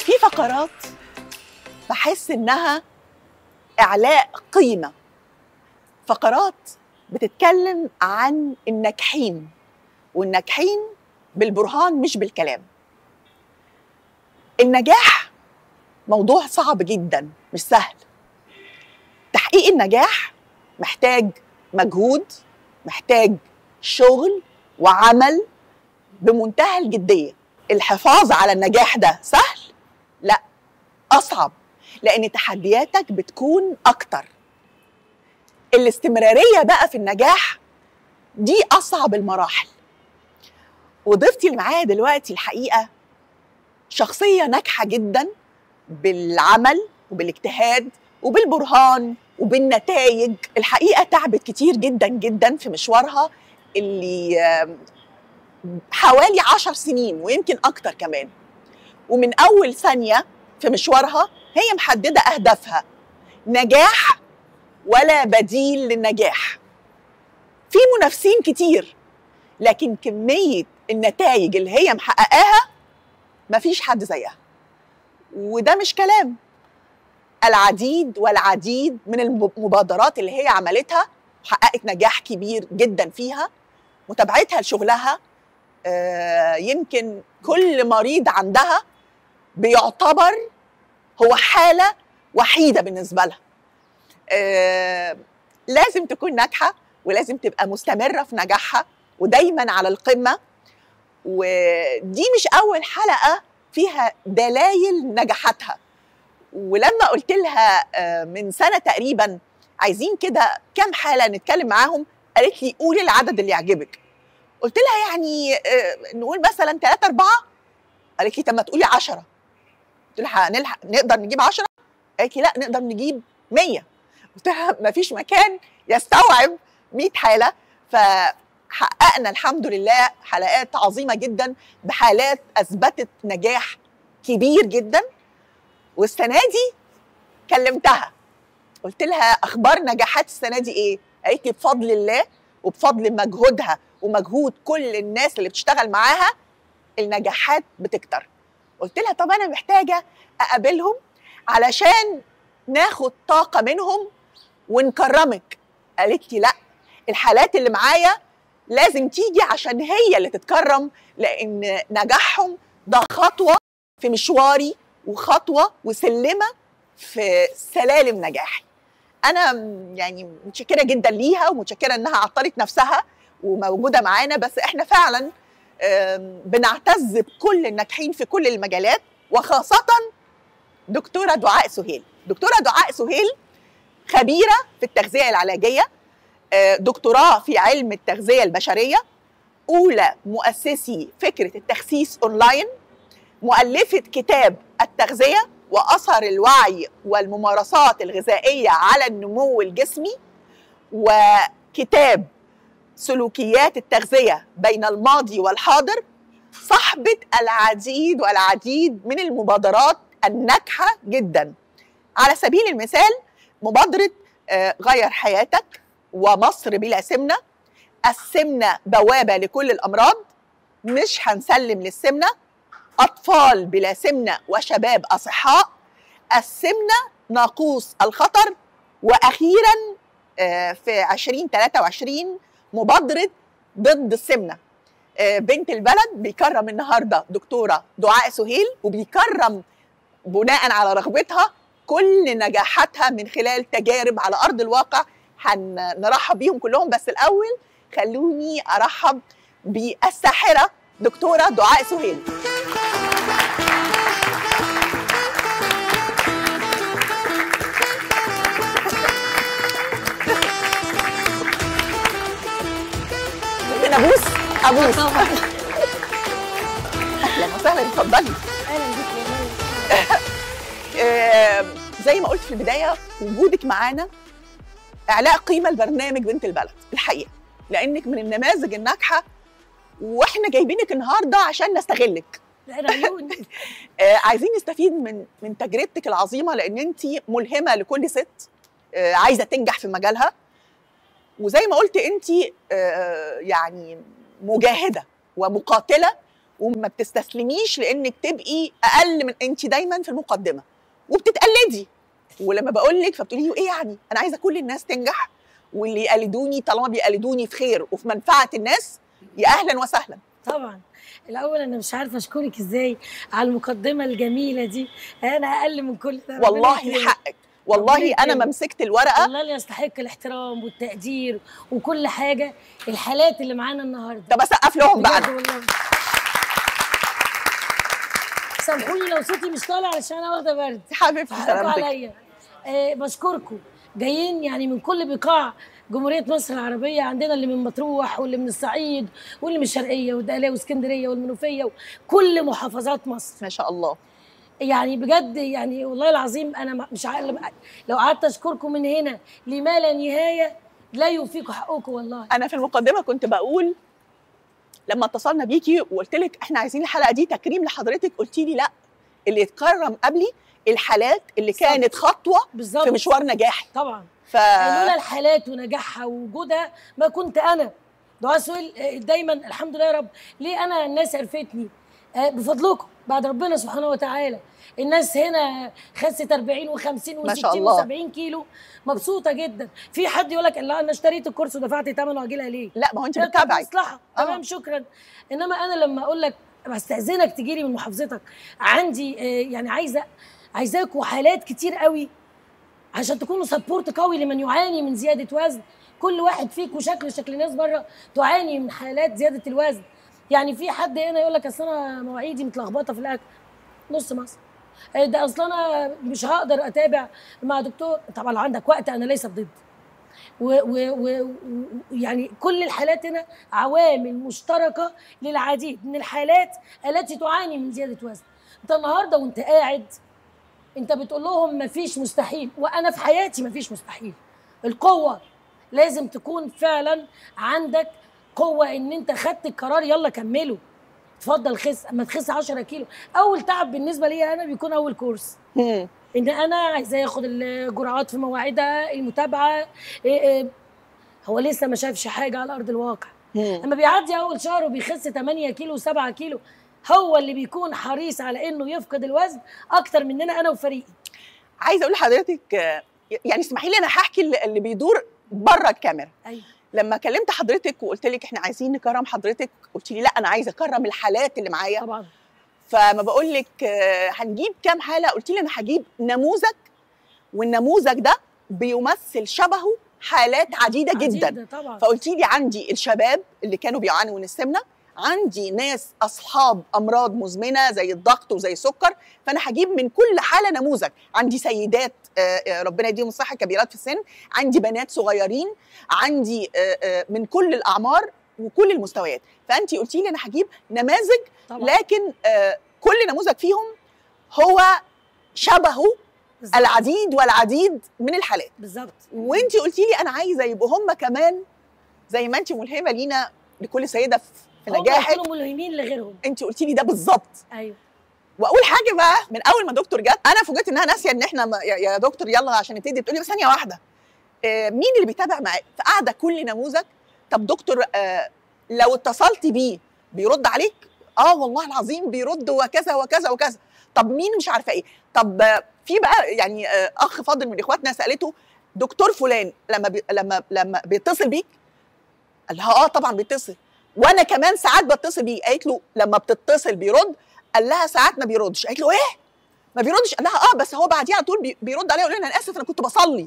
في فقرات بحس انها اعلاء قيمه فقرات بتتكلم عن الناجحين والناجحين بالبرهان مش بالكلام النجاح موضوع صعب جدا مش سهل تحقيق النجاح محتاج مجهود محتاج شغل وعمل بمنتهى الجديه الحفاظ على النجاح ده سهل لا اصعب لان تحدياتك بتكون اكتر الاستمراريه بقى في النجاح دي اصعب المراحل وضيفتي اللي معايا دلوقتي الحقيقه شخصيه ناجحه جدا بالعمل وبالاجتهاد وبالبرهان وبالنتائج الحقيقه تعبت كتير جدا جدا في مشوارها اللي حوالي عشر سنين ويمكن أكتر كمان ومن أول ثانية في مشوارها هي محددة أهدافها نجاح ولا بديل للنجاح في منافسين كتير لكن كمية النتائج اللي هي محققاها مفيش حد زيها وده مش كلام العديد والعديد من المبادرات اللي هي عملتها حققت نجاح كبير جدا فيها متابعتها لشغلها آه يمكن كل مريض عندها بيعتبر هو حالة وحيدة بالنسبة لها آه لازم تكون ناجحة ولازم تبقى مستمرة في نجاحها ودايما على القمة ودي مش أول حلقة فيها دلائل نجاحاتها ولما قلت لها آه من سنة تقريبا عايزين كده كام حالة نتكلم معاهم قالت لي قولي العدد اللي يعجبك قلت لها يعني نقول مثلا ثلاثة أربعة قالت لي طب ما تقولي 10 قلت لها هنلحق نقدر نجيب 10 قالت لي لا نقدر نجيب 100 قلت لها ما فيش مكان يستوعب 100 حالة فحققنا الحمد لله حلقات عظيمة جدا بحالات أثبتت نجاح كبير جدا والسنة دي كلمتها قلت لها أخبار نجاحات السنة دي إيه؟ قالت لي بفضل الله وبفضل مجهودها ومجهود كل الناس اللي بتشتغل معاها النجاحات بتكتر قلت لها طب انا محتاجه اقابلهم علشان ناخد طاقه منهم ونكرمك قالت لي لا الحالات اللي معايا لازم تيجي عشان هي اللي تتكرم لان نجاحهم ده خطوه في مشواري وخطوه وسلمه في سلالم نجاحي انا يعني متشكره جدا ليها ومتشكره انها عطلت نفسها وموجوده معانا بس احنا فعلا بنعتز بكل الناجحين في كل المجالات وخاصه دكتوره دعاء سهيل دكتوره دعاء سهيل خبيره في التغذيه العلاجيه دكتوراه في علم التغذيه البشريه اولى مؤسسي فكره التخسيس اونلاين مؤلفه كتاب التغذيه واثر الوعي والممارسات الغذائيه على النمو الجسمي وكتاب سلوكيات التغذيه بين الماضي والحاضر صاحبه العديد والعديد من المبادرات الناجحه جدا على سبيل المثال مبادره غير حياتك ومصر بلا سمنه السمنه بوابه لكل الامراض مش هنسلم للسمنه اطفال بلا سمنه وشباب اصحاء السمنه ناقوس الخطر واخيرا في 2023 مبادره ضد السمنه بنت البلد بيكرم النهارده دكتوره دعاء سهيل وبيكرم بناء على رغبتها كل نجاحاتها من خلال تجارب على ارض الواقع هنرحب بيهم كلهم بس الاول خلوني ارحب بالساحره دكتوره دعاء سهيل ممكن ابوس ابوس اهلا وسهلا اتفضلي اهلا بيك يا آه، زي ما قلت في البدايه وجودك معانا اعلاء قيمه لبرنامج بنت البلد الحقيقه لانك من النماذج الناجحه واحنا جايبينك النهارده عشان نستغلك لا عيون آه، عايزين نستفيد من من تجربتك العظيمه لان انت ملهمه لكل ست آه، عايزه تنجح في مجالها وزي ما قلت انت آه، يعني مجاهده ومقاتله وما بتستسلميش لانك تبقي اقل من انت دايما في المقدمه وبتتقلدي ولما بقول لك فبتقولي ايه يعني انا عايزه كل الناس تنجح واللي يقلدوني طالما بيقلدوني في خير وفي منفعه الناس يا اهلا وسهلا طبعا الاول انا مش عارفه اشكرك ازاي على المقدمه الجميله دي انا اقل من كل ده ربنا والله يكرمك. حقك والله ربنا انا ما يكرمك. مسكت الورقه والله اللي يستحق الاحترام والتقدير وكل حاجه الحالات اللي معانا النهارده طب اسقف لهم بقى بجد والله سامحوني لو صوتي مش طالع علشان انا واخده برد حبيبتي حقكم سلامتك عليا آه بشكركم جايين يعني من كل بقاع جمهورية مصر العربية عندنا اللي من مطروح واللي من الصعيد واللي من الشرقية والدقهلية واسكندرية والمنوفية وكل محافظات مصر ما شاء الله يعني بجد يعني والله العظيم انا ما- مش عارف لو قعدت اشكركم من هنا لما لا نهاية لا يوفيكم حقكم والله انا في المقدمه كنت بقول لما اتصلنا بيكي وقلت لك احنا عايزين الحلقه دي تكريم لحضرتك قلتي لي لا اللي اتكرم قبلي الحالات اللي بالظبط. كانت خطوه بالظبط في مشوار نجاحي طبعا ف لولا الحالات ونجاحها ووجودها ما كنت انا دعاء سؤال آه، دايما الحمد لله يا رب ليه انا الناس عرفتني آه، بفضلكم بعد ربنا سبحانه وتعالى الناس هنا خست 40 و50 ما شاء و60 الله. و70 كيلو مبسوطه جدا في حد يقول لك لا انا اشتريت الكورس ودفعت ثمنه واجي ليه لا ما هو انت لا، طب بتتابعي مصلحه آه. تمام شكرا انما انا لما اقول لك بستاذنك تجي لي من محافظتك عندي آه، يعني عايزه عايزاكوا حالات كتير قوي عشان تكونوا سبورت قوي لمن يعاني من زياده وزن كل واحد فيكم شكل شكل ناس بره تعاني من حالات زياده الوزن يعني في حد هنا يقول لك اصل انا مواعيدي متلخبطه في الاكل نص مصر آه، ده اصل انا مش هقدر اتابع مع دكتور طبعا لو عندك وقت انا ليس ضد ويعني كل الحالات هنا عوامل مشتركه للعديد من الحالات التي تعاني من زياده وزن انت النهارده وانت قاعد انت بتقول لهم مفيش مستحيل وانا في حياتي مفيش مستحيل القوه لازم تكون فعلا عندك قوه ان انت خدت القرار يلا كمله اتفضل خس اما تخس 10 كيلو اول تعب بالنسبه لي انا بيكون اول كورس مم. ان انا عايزاه ياخد الجرعات في مواعيدها المتابعه إيه إيه هو لسه ما شافش حاجه على ارض الواقع مم. لما بيعدي اول شهر وبيخس 8 كيلو 7 كيلو هو اللي بيكون حريص على انه يفقد الوزن اكتر مننا انا وفريقي عايزه اقول لحضرتك آه، يعني اسمحي لي انا هحكي اللي اللي بيدور بره الكاميرا ايوه لما كلمت حضرتك وقلت لك احنا عايزين نكرم حضرتك قلت لي لا انا عايزه اكرم الحالات اللي معايا طبعا فما بقول لك آه، هنجيب كام حاله قلت لي انا هجيب نموذج والنموذج ده بيمثل شبهه حالات عديده جدا عديدة طبعا فقلت لي عندي الشباب اللي كانوا بيعانوا من السمنه عندي ناس اصحاب امراض مزمنه زي الضغط وزي السكر فانا هجيب من كل حاله نموذج عندي سيدات آه، آه، ربنا يديهم الصحه كبيرات في السن عندي بنات صغيرين عندي آه، آه، من كل الاعمار وكل المستويات فانت قلتي لي انا هجيب نماذج طبعا لكن آه، كل نموذج فيهم هو شبهه بالظبط. العديد والعديد من الحالات بالظبط وانت قلتي لي انا عايزه يبقوا هم كمان زي ما انت ملهمه لينا لكل سيده في هم نجاحك يكونوا ملهمين لغيرهم انت قلتي لي ده بالظبط ايوه واول حاجه بقى من اول ما دكتور جت انا فوجئت انها ناسيه ان احنا ما- يا يا دكتور يلا عشان نبتدي بتقولي بس ثانيه واحده آه، مين اللي بيتابع معاك فقاعده كل نموذج طب دكتور آه، لو اتصلتي بيه بيرد عليك اه والله العظيم بيرد وكذا وكذا وكذا طب مين مش عارفه ايه طب آه، في بقى يعني آه، اخ فاضل من اخواتنا سالته دكتور فلان لما بي لما لما بيتصل بيك قال لها اه طبعا بيتصل وانا كمان ساعات بتصل بيه قالت له لما بتتصل بيرد قال لها ساعات ما بيردش قالت له ايه ما بيردش قال لها اه بس هو بعديها على طول بي- بيرد عليها يقول لها انا اسف انا كنت بصلي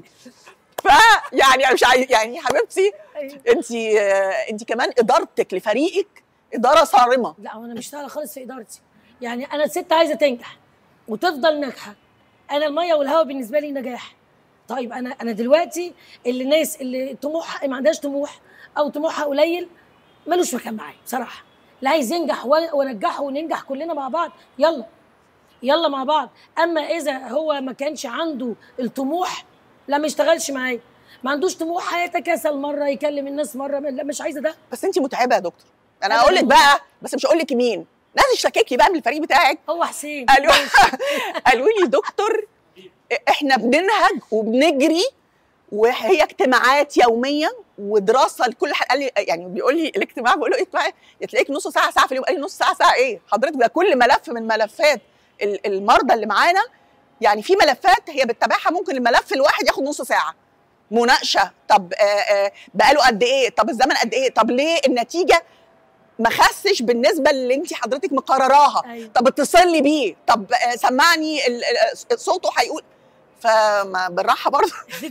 فيعني أنا مش عايز يعني حبيبتي ايوه انت انت كمان ادارتك لفريقك اداره صارمه لا هو انا مش سهله خالص في ادارتي يعني انا ست عايزه تنجح وتفضل ناجحه انا الميه والهواء بالنسبه لي نجاح طيب انا انا دلوقتي اللي الناس اللي طموحها ما عندهاش طموح او طموحها قليل ملوش مكان معايا بصراحه اللي عايز ينجح وأنا- وانجحه وننجح كلنا مع بعض يلا يلا مع بعض اما اذا هو ما كانش عنده الطموح لا ما يشتغلش معايا ما عندوش طموح هيتكاسل مره يكلم الناس مره لا مش عايزه ده بس انت متعبه يا دكتور انا أنا هقول لك متعبة. بقى بس مش هقول لك مين ناس اشتكيت لي بقى من الفريق بتاعك هو حسين قالوا قالوا لي دكتور احنا بننهج وبنجري وهي اجتماعات يوميه ودراسه لكل حد قال لي يعني بيقول لي الاجتماع بقول له اجتماع إيه؟ تلاقيك نص ساعه ساعه في اليوم قال لي نص ساعه ساعه ايه حضرتك ده كل ملف من ملفات ال- المرضى اللي معانا يعني في ملفات هي بتتابعها ممكن الملف الواحد ياخد نص ساعه مناقشه طب آه، آه، بقاله قد ايه طب الزمن قد ايه طب ليه النتيجه ما خسش بالنسبه اللي انت حضرتك مقرراها ايوه طب اتصل لي بيه طب آه، سمعني ال- ال- صوته هيقول فما بالراحه برضه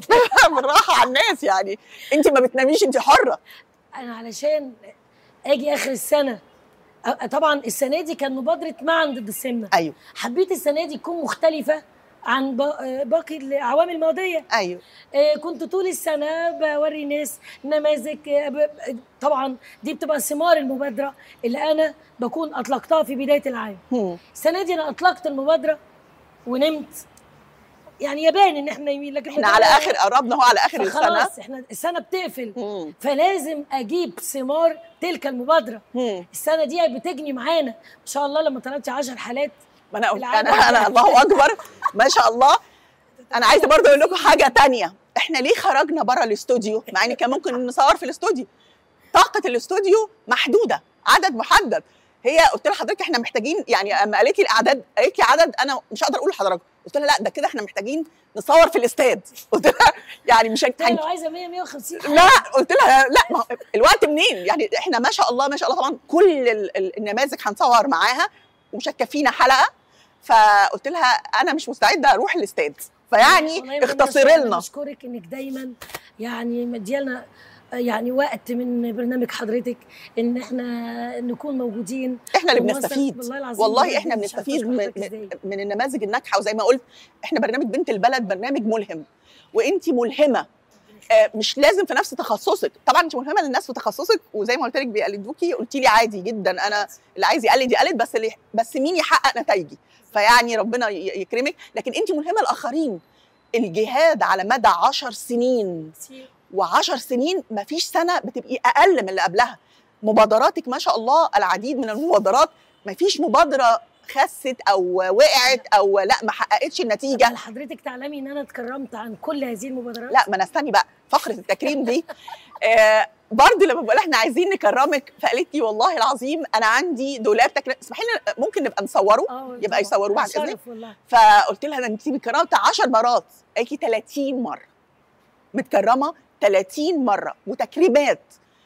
بالراحه على الناس يعني انت ما بتناميش انت حره انا علشان اجي اخر السنه أ- طبعا السنه دي كان مبادره معا ضد السمنه ايوه حبيت السنه دي تكون مختلفه عن با- باقي الاعوام الماضيه ايوه آه، كنت طول السنه بوري ناس نماذج آه، ب- ب- طبعا دي بتبقى ثمار المبادره اللي انا بكون اطلقتها في بدايه العام هم. السنه دي انا اطلقت المبادره ونمت يعني يبان ان احنا نايمين لكن احنا على المبادرة- اخر قربنا هو على اخر السنه فخلاص احنا السنه بتقفل هم. فلازم اجيب ثمار تلك المبادره هم. السنه دي بتجني معانا ما شاء الله لما طلبتي 10 حالات ما انا قلت العادة. انا انا الله اكبر ما شاء الله انا عايزه برضه اقول لكم حاجه تانية احنا ليه خرجنا بره الاستوديو مع ان كان ممكن نصور في الاستوديو طاقه الاستوديو محدوده عدد محدد هي قلت لها حضرتك احنا محتاجين يعني اما قالت لي الاعداد قالت لي عدد انا مش هقدر اقول لحضرتك قلت لها لا ده كده احنا محتاجين نصور في الاستاد قلت لها يعني مش قلت لها هن- لو عايزه 100 150 لا قلت لها لا ما هو الوقت منين يعني احنا ما شاء الله ما شاء الله طبعا كل ال- ال- النماذج هنصور معاها ومش هتكفينا حلقه فقلت لها انا مش مستعده اروح الاستاد فيعني والله ربنا اختصري يشكرك. لنا بشكرك انك دايما يعني مديالنا يعني وقت من برنامج حضرتك ان احنا نكون موجودين احنا اللي ونوصل- بنستفيد والله العظيم والله بجد احنا مش عارفة بنستفيد من, أشكرك إزاي. من- من النماذج الناجحه وزي ما قلت احنا برنامج بنت البلد برنامج ملهم وانت ملهمه آه، مش لازم في نفس تخصصك طبعا انت ملهمه للناس في تخصصك وزي ما قلت لك بيقلدوكي قلتي لي عادي جدا انا اللي عايز يقلد يقلد بس اللي بس مين يحقق نتائجي فيعني ربنا ي- يكرمك لكن انت ملهمه الاخرين الجهاد على مدى عشر سنين وعشر سنين ما فيش سنه بتبقي اقل من اللي قبلها مبادراتك ما شاء الله العديد من المبادرات ما فيش مبادره خست او وقعت او لا ما حققتش النتيجه هل حضرتك تعلمي ان انا اتكرمت عن كل هذه المبادرات؟ لا ما انا استني بقى فقره التكريم دي آه برضه لما بقول احنا عايزين نكرمك فقالت لي والله العظيم انا عندي دولاب تكريم اسمحي لنا ممكن نبقى نصوره اه يبقى طبعاً. يصوروه بعد شرف إذنك. والله فقلت لها ده انت متكرمه 10 مرات قالت لي 30 مره متكرمه 30 مره وتكريمات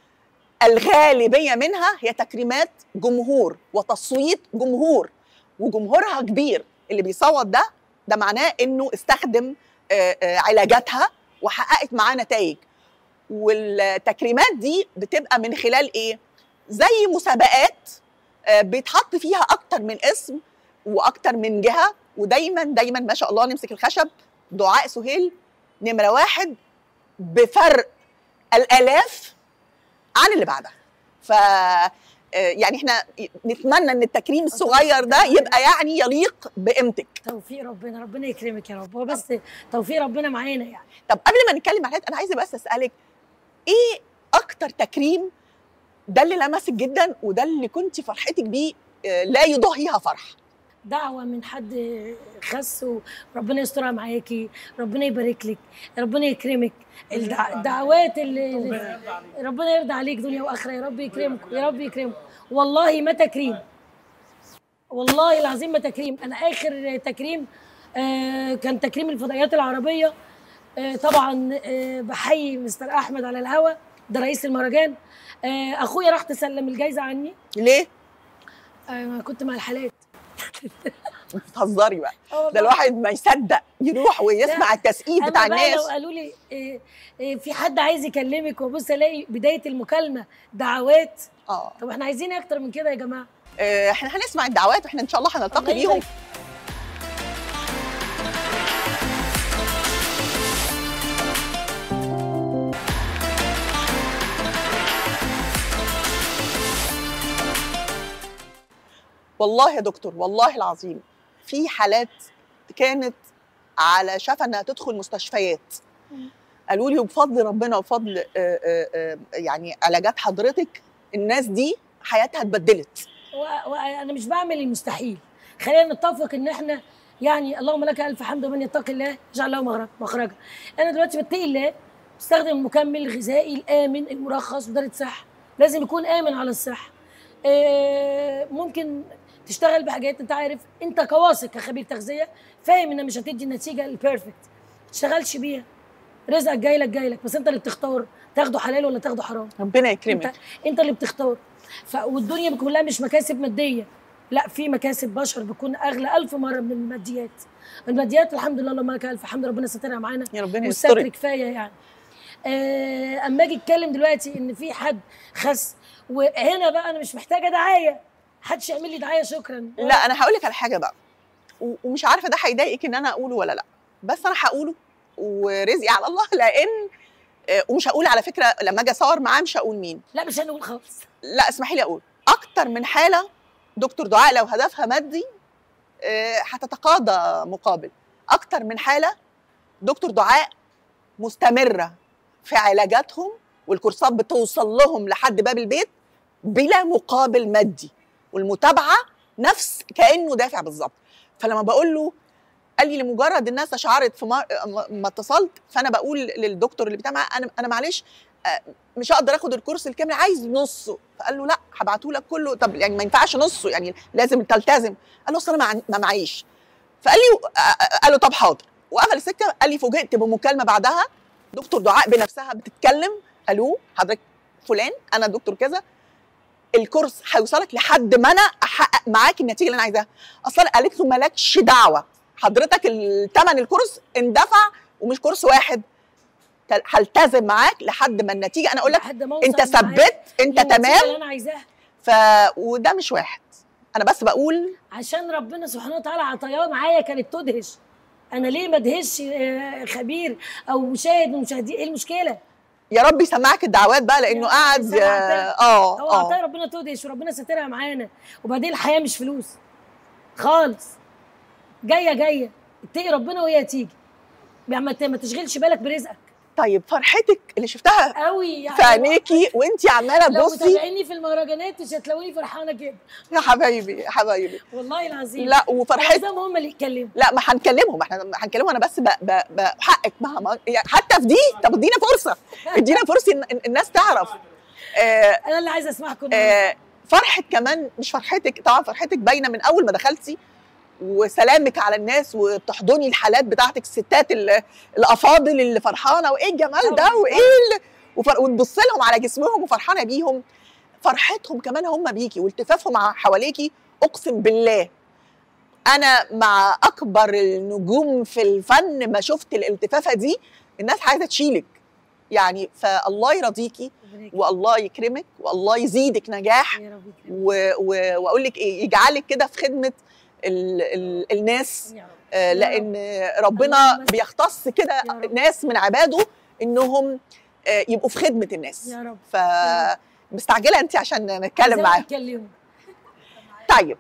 الغالبيه منها هي تكريمات جمهور وتصويت جمهور وجمهورها كبير اللي بيصوت ده ده معناه انه استخدم آه، آه، علاجاتها وحققت معاه نتائج والتكريمات دي بتبقى من خلال ايه زي مسابقات آه، بيتحط فيها اكتر من اسم واكتر من جهه ودايما دايما ما شاء الله نمسك الخشب دعاء سهيل نمره واحد بفرق الالاف عن اللي بعدها ف آه، يعني احنا نتمنى ان التكريم الصغير ده يبقى يعني يليق بقيمتك توفيق ربنا ربنا يكرمك يا رب هو بس توفيق ربنا معانا يعني طب قبل ما نتكلم على الحاجات، انا عايزه بس اسالك ايه اكتر تكريم ده اللي لمسك جدا وده اللي كنت فرحتك بيه آه، لا يضاهيها فرح دعوة من حد خس وربنا يسترها معاكي ربنا يبارك لك ربنا يكرمك الدع... الدعوات اللي اللي- ربنا يرضى عليك دنيا واخره يا رب يكرمكم يا رب يكرمكم والله ما تكريم والله العظيم ما تكريم انا اخر تكريم آه كان تكريم الفضائيات العربيه آه طبعا آه بحيي مستر احمد على الهوا ده رئيس المهرجان آه اخويا راح تسلم الجايزه عني ليه؟ آه كنت مع الحالات بتهزري بقى آه والله. ده الواحد ما يصدق يروح ويسمع لا، التسقيف بتاع أما بقى لو الناس قالوا لي إيه إيه في حد عايز يكلمك وابص الاقي بدايه المكالمه دعوات اه طب احنا عايزين إيه اكتر من كده يا جماعه آه، احنا هنسمع الدعوات واحنا ان شاء الله هنلتقي الله بيهم يبارك. والله يا دكتور والله العظيم في حالات كانت على شفا انها تدخل مستشفيات مم. قالوا لي وبفضل ربنا وبفضل آه، آه، آه، يعني علاجات حضرتك الناس دي حياتها اتبدلت و- وانا مش بعمل المستحيل خلينا نتفق ان احنا يعني اللهم لك الف حمد ومن يتقي الله يجعل له مخرج مخرجا انا دلوقتي بتقي الله بستخدم المكمل الغذائي الامن المرخص وزاره الصحه لازم يكون امن على الصحه آه، ممكن تشتغل بحاجات انت عارف انت كواثق كخبير تغذيه فاهم انها مش هتدي النتيجه البيرفكت ما تشتغلش بيها رزقك جاي لك جاي لك بس انت اللي بتختار تاخده حلال ولا تاخده حرام ربنا انت يكرمك انت اللي بتختار ف... والدنيا كلها مش مكاسب ماديه لا في مكاسب بشر بتكون اغلى ألف مره من الماديات الماديات الحمد لله اللهم لك الف حمد ربنا سترها معانا يا ربنا والستر يسترك كفايه يعني آه، اما اجي اتكلم دلوقتي ان في حد خس وهنا بقى انا مش محتاجه دعايه محدش يعمل لي دعايه شكرا لا انا هقول لك على حاجه بقى و- ومش عارفه ده هيضايقك ان انا اقوله ولا لا بس انا هقوله ورزقي على الله لان آه، ومش هقول على فكره لما اجي اصور معاه مش هقول مين لا مش هنقول خالص لا اسمحي لي اقول اكتر من حاله دكتور دعاء لو هدفها مادي آه، هتتقاضى مقابل اكتر من حاله دكتور دعاء مستمره في علاجاتهم والكورسات بتوصل لهم لحد باب البيت بلا مقابل مادي والمتابعه نفس كانه دافع بالظبط فلما بقول له قال لي لمجرد الناس اشعرت في ما, ما اتصلت فانا بقول للدكتور اللي بتاع معاه انا انا معلش آه، مش هقدر اخد الكورس الكامل عايز نصه فقال له لا هبعته لك كله طب يعني ما ينفعش نصه يعني لازم تلتزم قال له اصل انا ما- ما معيش فقال لي آه، آه، قال له طب حاضر وقفل السكه قال لي فوجئت بمكالمه بعدها دكتور دعاء بنفسها بتتكلم الو حضرتك فلان انا دكتور كذا الكورس هيوصلك لحد ما انا احقق معاك النتيجه اللي انا عايزاها اصلا قالت له مالكش دعوه حضرتك الثمن الكورس اندفع ومش كورس واحد تل- هلتزم معاك لحد ما النتيجه انا اقول لك لحد ما أوصل انت معاك ثبت انت للنتيجة تمام اللي انا عايزاها ف وده مش واحد انا بس بقول عشان ربنا سبحانه وتعالى عطاياه معايا كانت تدهش انا ليه ما ادهش آه، خبير او مشاهد من المشاهدين ايه المشكله يا رب يسمعك الدعوات بقى لانه يا قاعد رب يسمعك. اه هو اه عطايا ربنا تدهش وربنا سترها معانا وبعدين الحياه مش فلوس خالص جايه جايه اتقي ربنا وهي تيجي يعني ما ت- ما تشغلش بالك برزقك طيب فرحتك اللي شفتها قوي يعني في عينيكي وانت عماله لو تبصي متابعيني في المهرجانات مش هتلاقوني فرحانه كده يا حبايبي يا حبايبي والله العظيم لا أنا وفرحتك عايزاهم هم اللي يتكلموا لا ما هنكلمهم احنا هنكلمهم انا بس ب- ب- بحقك مهما يعني حتى في دي طب ادينا فرصه ادينا فرصه ان إن الناس تعرف آه انا اللي عايزه اسمعكم آه فرحه كمان مش فرحتك طبعا فرحتك باينه من اول ما دخلتي وسلامك على الناس وبتحضني الحالات بتاعتك الستات ال- الافاضل اللي فرحانه وايه الجمال ده وايه ال- وفر- وتبص لهم على جسمهم وفرحانه بيهم فرحتهم كمان هم بيكي والتفافهم ع- حواليكي اقسم بالله انا مع اكبر النجوم في الفن ما شفت الالتفافه دي الناس عايزه تشيلك يعني فالله يرضيكي والله يكرمك والله يزيدك نجاح يا رب يكرمك. و- و- واقول لك ايه يجعلك كده في خدمه ال ال الناس يا رب آه، يا لان ربنا اللهم بس. بيختص كده يا رب. ناس من عباده انهم آه، يبقوا في خدمه الناس يا رب ف مستعجله انت عشان نتكلم عايزاهم معاهم يتكلموا طيب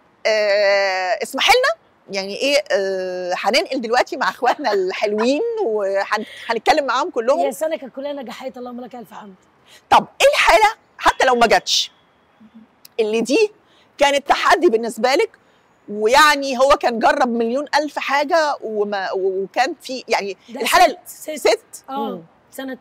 آه اسمحي لنا يعني ايه آه هننقل دلوقتي مع اخواتنا الحلوين وهنتكلم معاهم هي كلهم السنه كانت كلها نجاحات اللهم لك الف حمد طب ايه الحاله حتى لو ما جاتش اللي دي كانت تحدي بالنسبه لك ويعني هو كان جرب مليون الف حاجه وما وكان في يعني ده الحاله ست- ست ست اه مم. سنه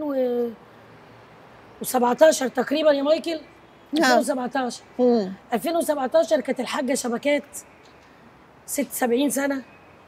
2017 تقريبا يا مايكل نعم. 2017 مم. 2017 كانت الحاجه شبكات ست 70 سنه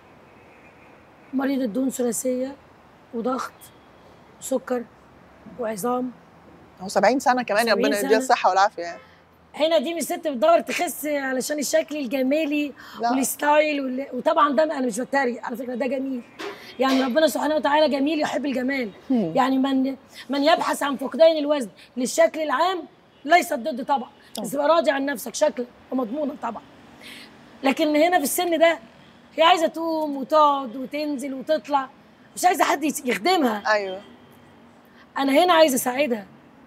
مريضه دهون ثلاثيه وضغط وسكر وعظام هو 70 سنه كمان 70 ربنا يديها سنة. الصحه والعافيه يعني. هنا دي مش ست بتدور تخس علشان الشكل الجمالي لا. والستايل وال... وطبعا ده انا مش بتريق على فكره ده جميل يعني ربنا سبحانه وتعالى جميل يحب الجمال مم. يعني من من يبحث عن فقدان الوزن للشكل العام ليس ضد طبعا بس تبقى راضي عن نفسك شكلا ومضمونا طبعا لكن هنا في السن ده هي عايزه تقوم وتقعد وتنزل وتطلع مش عايزه حد يس- يخدمها ايوه انا هنا عايزه اساعدها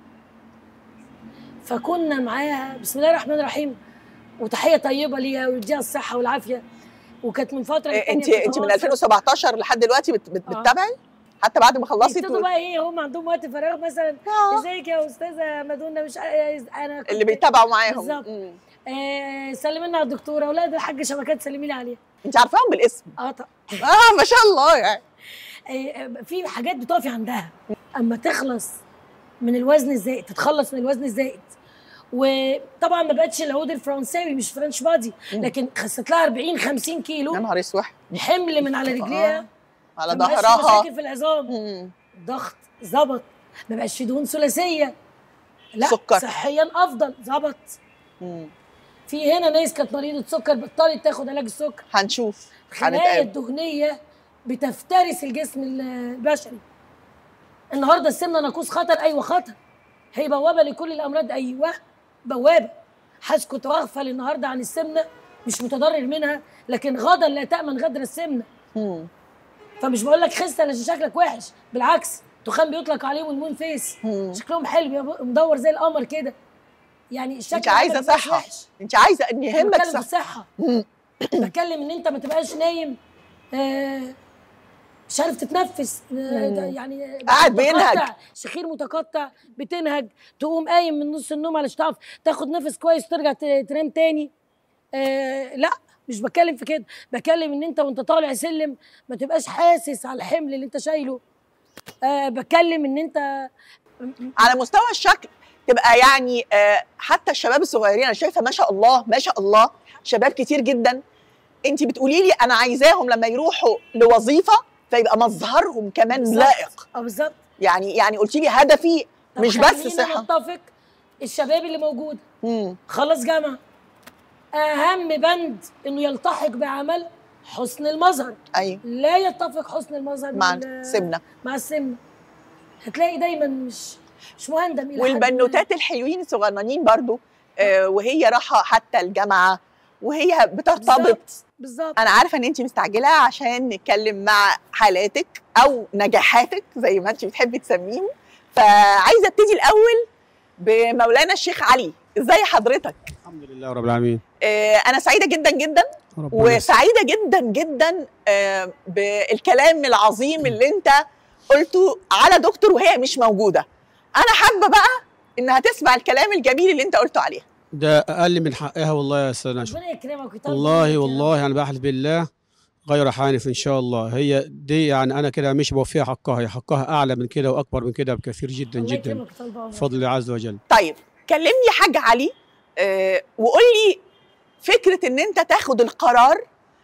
فكنا معاها بسم الله الرحمن الرحيم وتحيه طيبه ليها ويديها الصحه والعافيه وكانت من فتره إيه، للتانية انت انت من بتتواصل. 2017 لحد دلوقتي بت بت آه. بتتابعي حتى بعد ما خلصتي يبتدوا تقول- بقى ايه هم عندهم وقت فراغ مثلا آه. ازيك يا استاذه مدونه مش عايز- انا كنت اللي بيتابعوا معاهم بالظبط. مم. آه سلمي لنا على الدكتوره ولا ده الحاجه شبكات سلمي لي عليها انت عارفاهم بالاسم اه طب اه ما شاء الله يعني آه، في حاجات بتقفي عندها اما تخلص من الوزن الزائد تتخلص من الوزن الزائد وطبعا ما بقتش العود الفرنساوي مش فرنش بادي مم. لكن خسيت لها 40 50 يا كيلو نهار اسود حمل من على رجليها آه. على ما بقاش في ظهرها مشاكل في العظام مم. ضغط ظبط ما بقاش في دهون ثلاثيه لا سكر. صحيا افضل ظبط مم. في هنا ناس كانت مريضه سكر بطلت تاخد علاج السكر هنشوف الخلايا هنتقابل الدهنيه بتفترس الجسم ال- البشري النهارده السمنه ناقوس خطر ايوه خطر هي بوابه لكل الامراض ايوه بوابه هسكت واغفل النهارده عن السمنه مش متضرر منها لكن غدا لا تامن غدر السمنه مم. فمش بقول لك خس علشان شكلك وحش بالعكس تخان بيطلق عليهم المون فيس مم. شكلهم حلو يا مدور زي القمر كده يعني الشكل انت عايزه عندك مش صحه وحش. انت عايزه ان أنا يهمك بتكلم في صحه الصحه مم. بتكلم ان انت ما تبقاش نايم آه مش عارف تتنفس آه مم. يعني قاعد متقطع، بينهج. شخير متقطع بتنهج تقوم قايم من نص النوم علشان تعرف تاخد نفس كويس وترجع ت- تنام تاني آه لا مش بتكلم في كده بتكلم ان انت وانت طالع سلم ما تبقاش حاسس على الحمل اللي انت شايله آه بتكلم ان انت على مستوى الشكل تبقى يعني آه، حتى الشباب الصغيرين انا شايفه ما شاء الله ما شاء الله شباب كتير جدا انت بتقولي لي انا عايزاهم لما يروحوا لوظيفه فيبقى مظهرهم كمان بالظبط. لائق اه بالظبط يعني يعني قلتي لي هدفي طب مش بس خلينا صحه نتفق الشباب اللي موجود مم. خلص جامعه اهم بند انه يلتحق بعمل حسن المظهر ايوه لا يتفق حسن المظهر مع بال- السمنه مع السمنه هتلاقي دايما مش مش مهندم الى حد ما. والبنوتات الحلوين الصغننين برضو آه، وهي رايحه حتى الجامعه وهي بترتبط بالظبط بالظبط انا عارفه ان انت مستعجله عشان نتكلم مع حالاتك او نجاحاتك زي ما انت بتحبي تسميهم فعايزه ابتدي الاول بمولانا الشيخ علي ازاي حضرتك الحمد لله رب العالمين آه، انا سعيده جدا جدا ربنا يسعدك. وسعيده جدا جدا آه، بالكلام العظيم اللي انت قلته على دكتور وهي مش موجوده انا حابه بقى انها تسمع الكلام الجميل اللي انت قلته عليها ده اقل من حقها والله يا استاذ نشوى ربنا يكرمك ويطول والله عمرك يا والله انا بحلف بالله غير حانف ان شاء الله هي دي يعني انا كده مش بوفيها حقها هي حقها اعلى من كده واكبر من كده بكثير رب. جدا الله جدا يكرمك ويطول عمرك. بفضل الله عز وجل طيب كلمني حاج علي آه، وقول لي فكره ان انت تاخد القرار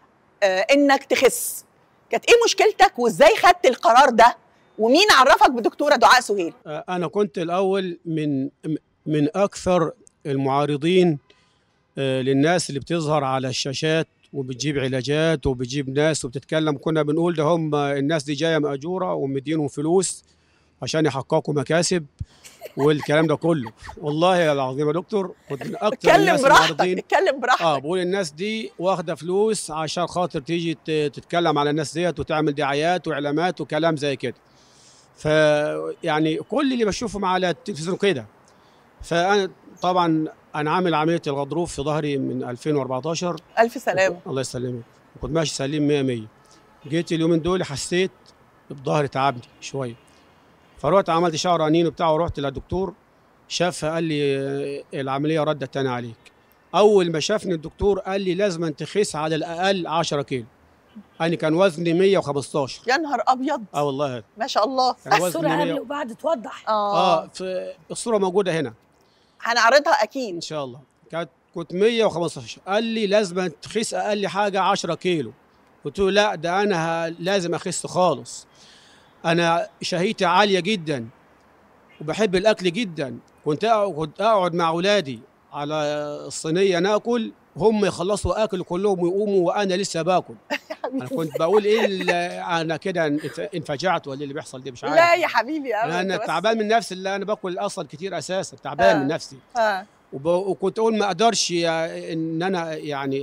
آه، انك تخس كانت ايه مشكلتك وازاي خدت القرار ده ومين عرفك بدكتوره دعاء سهيل آه، انا كنت الاول من من اكثر المعارضين آه، للناس اللي بتظهر على الشاشات وبتجيب علاجات وبتجيب ناس وبتتكلم كنا بنقول ده هم الناس دي جايه ماجوره ومدينهم فلوس عشان يحققوا مكاسب والكلام ده كله والله العظيم يا دكتور كنت من اكثر اتكلم الناس براحتك المعارضين اتكلم براحتك اه بقول الناس دي واخده فلوس عشان خاطر تيجي ت- تتكلم على الناس ديت وتعمل دعايات واعلانات وكلام زي كده ف يعني كل اللي بشوفهم على التلفزيون كده فانا طبعا انا عامل عمليه الغضروف في ظهري من 2014 الف سلامه الله يسلمك كنت ماشي سليم 100 100 جيت اليومين دول حسيت بظهري تعبني شويه فروحت عملت شعر انين وبتاع ورحت للدكتور شافها قال لي آه، العمليه ردت تاني عليك اول ما شافني الدكتور قال لي لازم تخس على الاقل 10 كيلو انا كان وزني 115 يا نهار ابيض اه والله ما شاء الله كان الصوره وزني قبل 100 وبعد توضح اه, اه في الصوره موجوده هنا هنعرضها اكيد ان شاء الله كانت كنت 115 قال لي لازم تخس اقل حاجه 10 كيلو قلت له لا ده انا ه- لازم اخس خالص انا شهيتي عاليه جدا وبحب الاكل جدا كنت أقعد كنت اقعد مع اولادي على الصينيه ناكل هم يخلصوا اكل كلهم ويقوموا وانا لسه باكل انا كنت بقول ايه اللي انا كده انف- انفجعت ولا اللي بيحصل ده مش عارف لا يا حبيبي ابدا انا بس- تعبان من نفسي اللي انا باكل اصلا كتير اساسا تعبان آه. من نفسي آه. وب... وكنت اقول ما اقدرش يا- ان انا يعني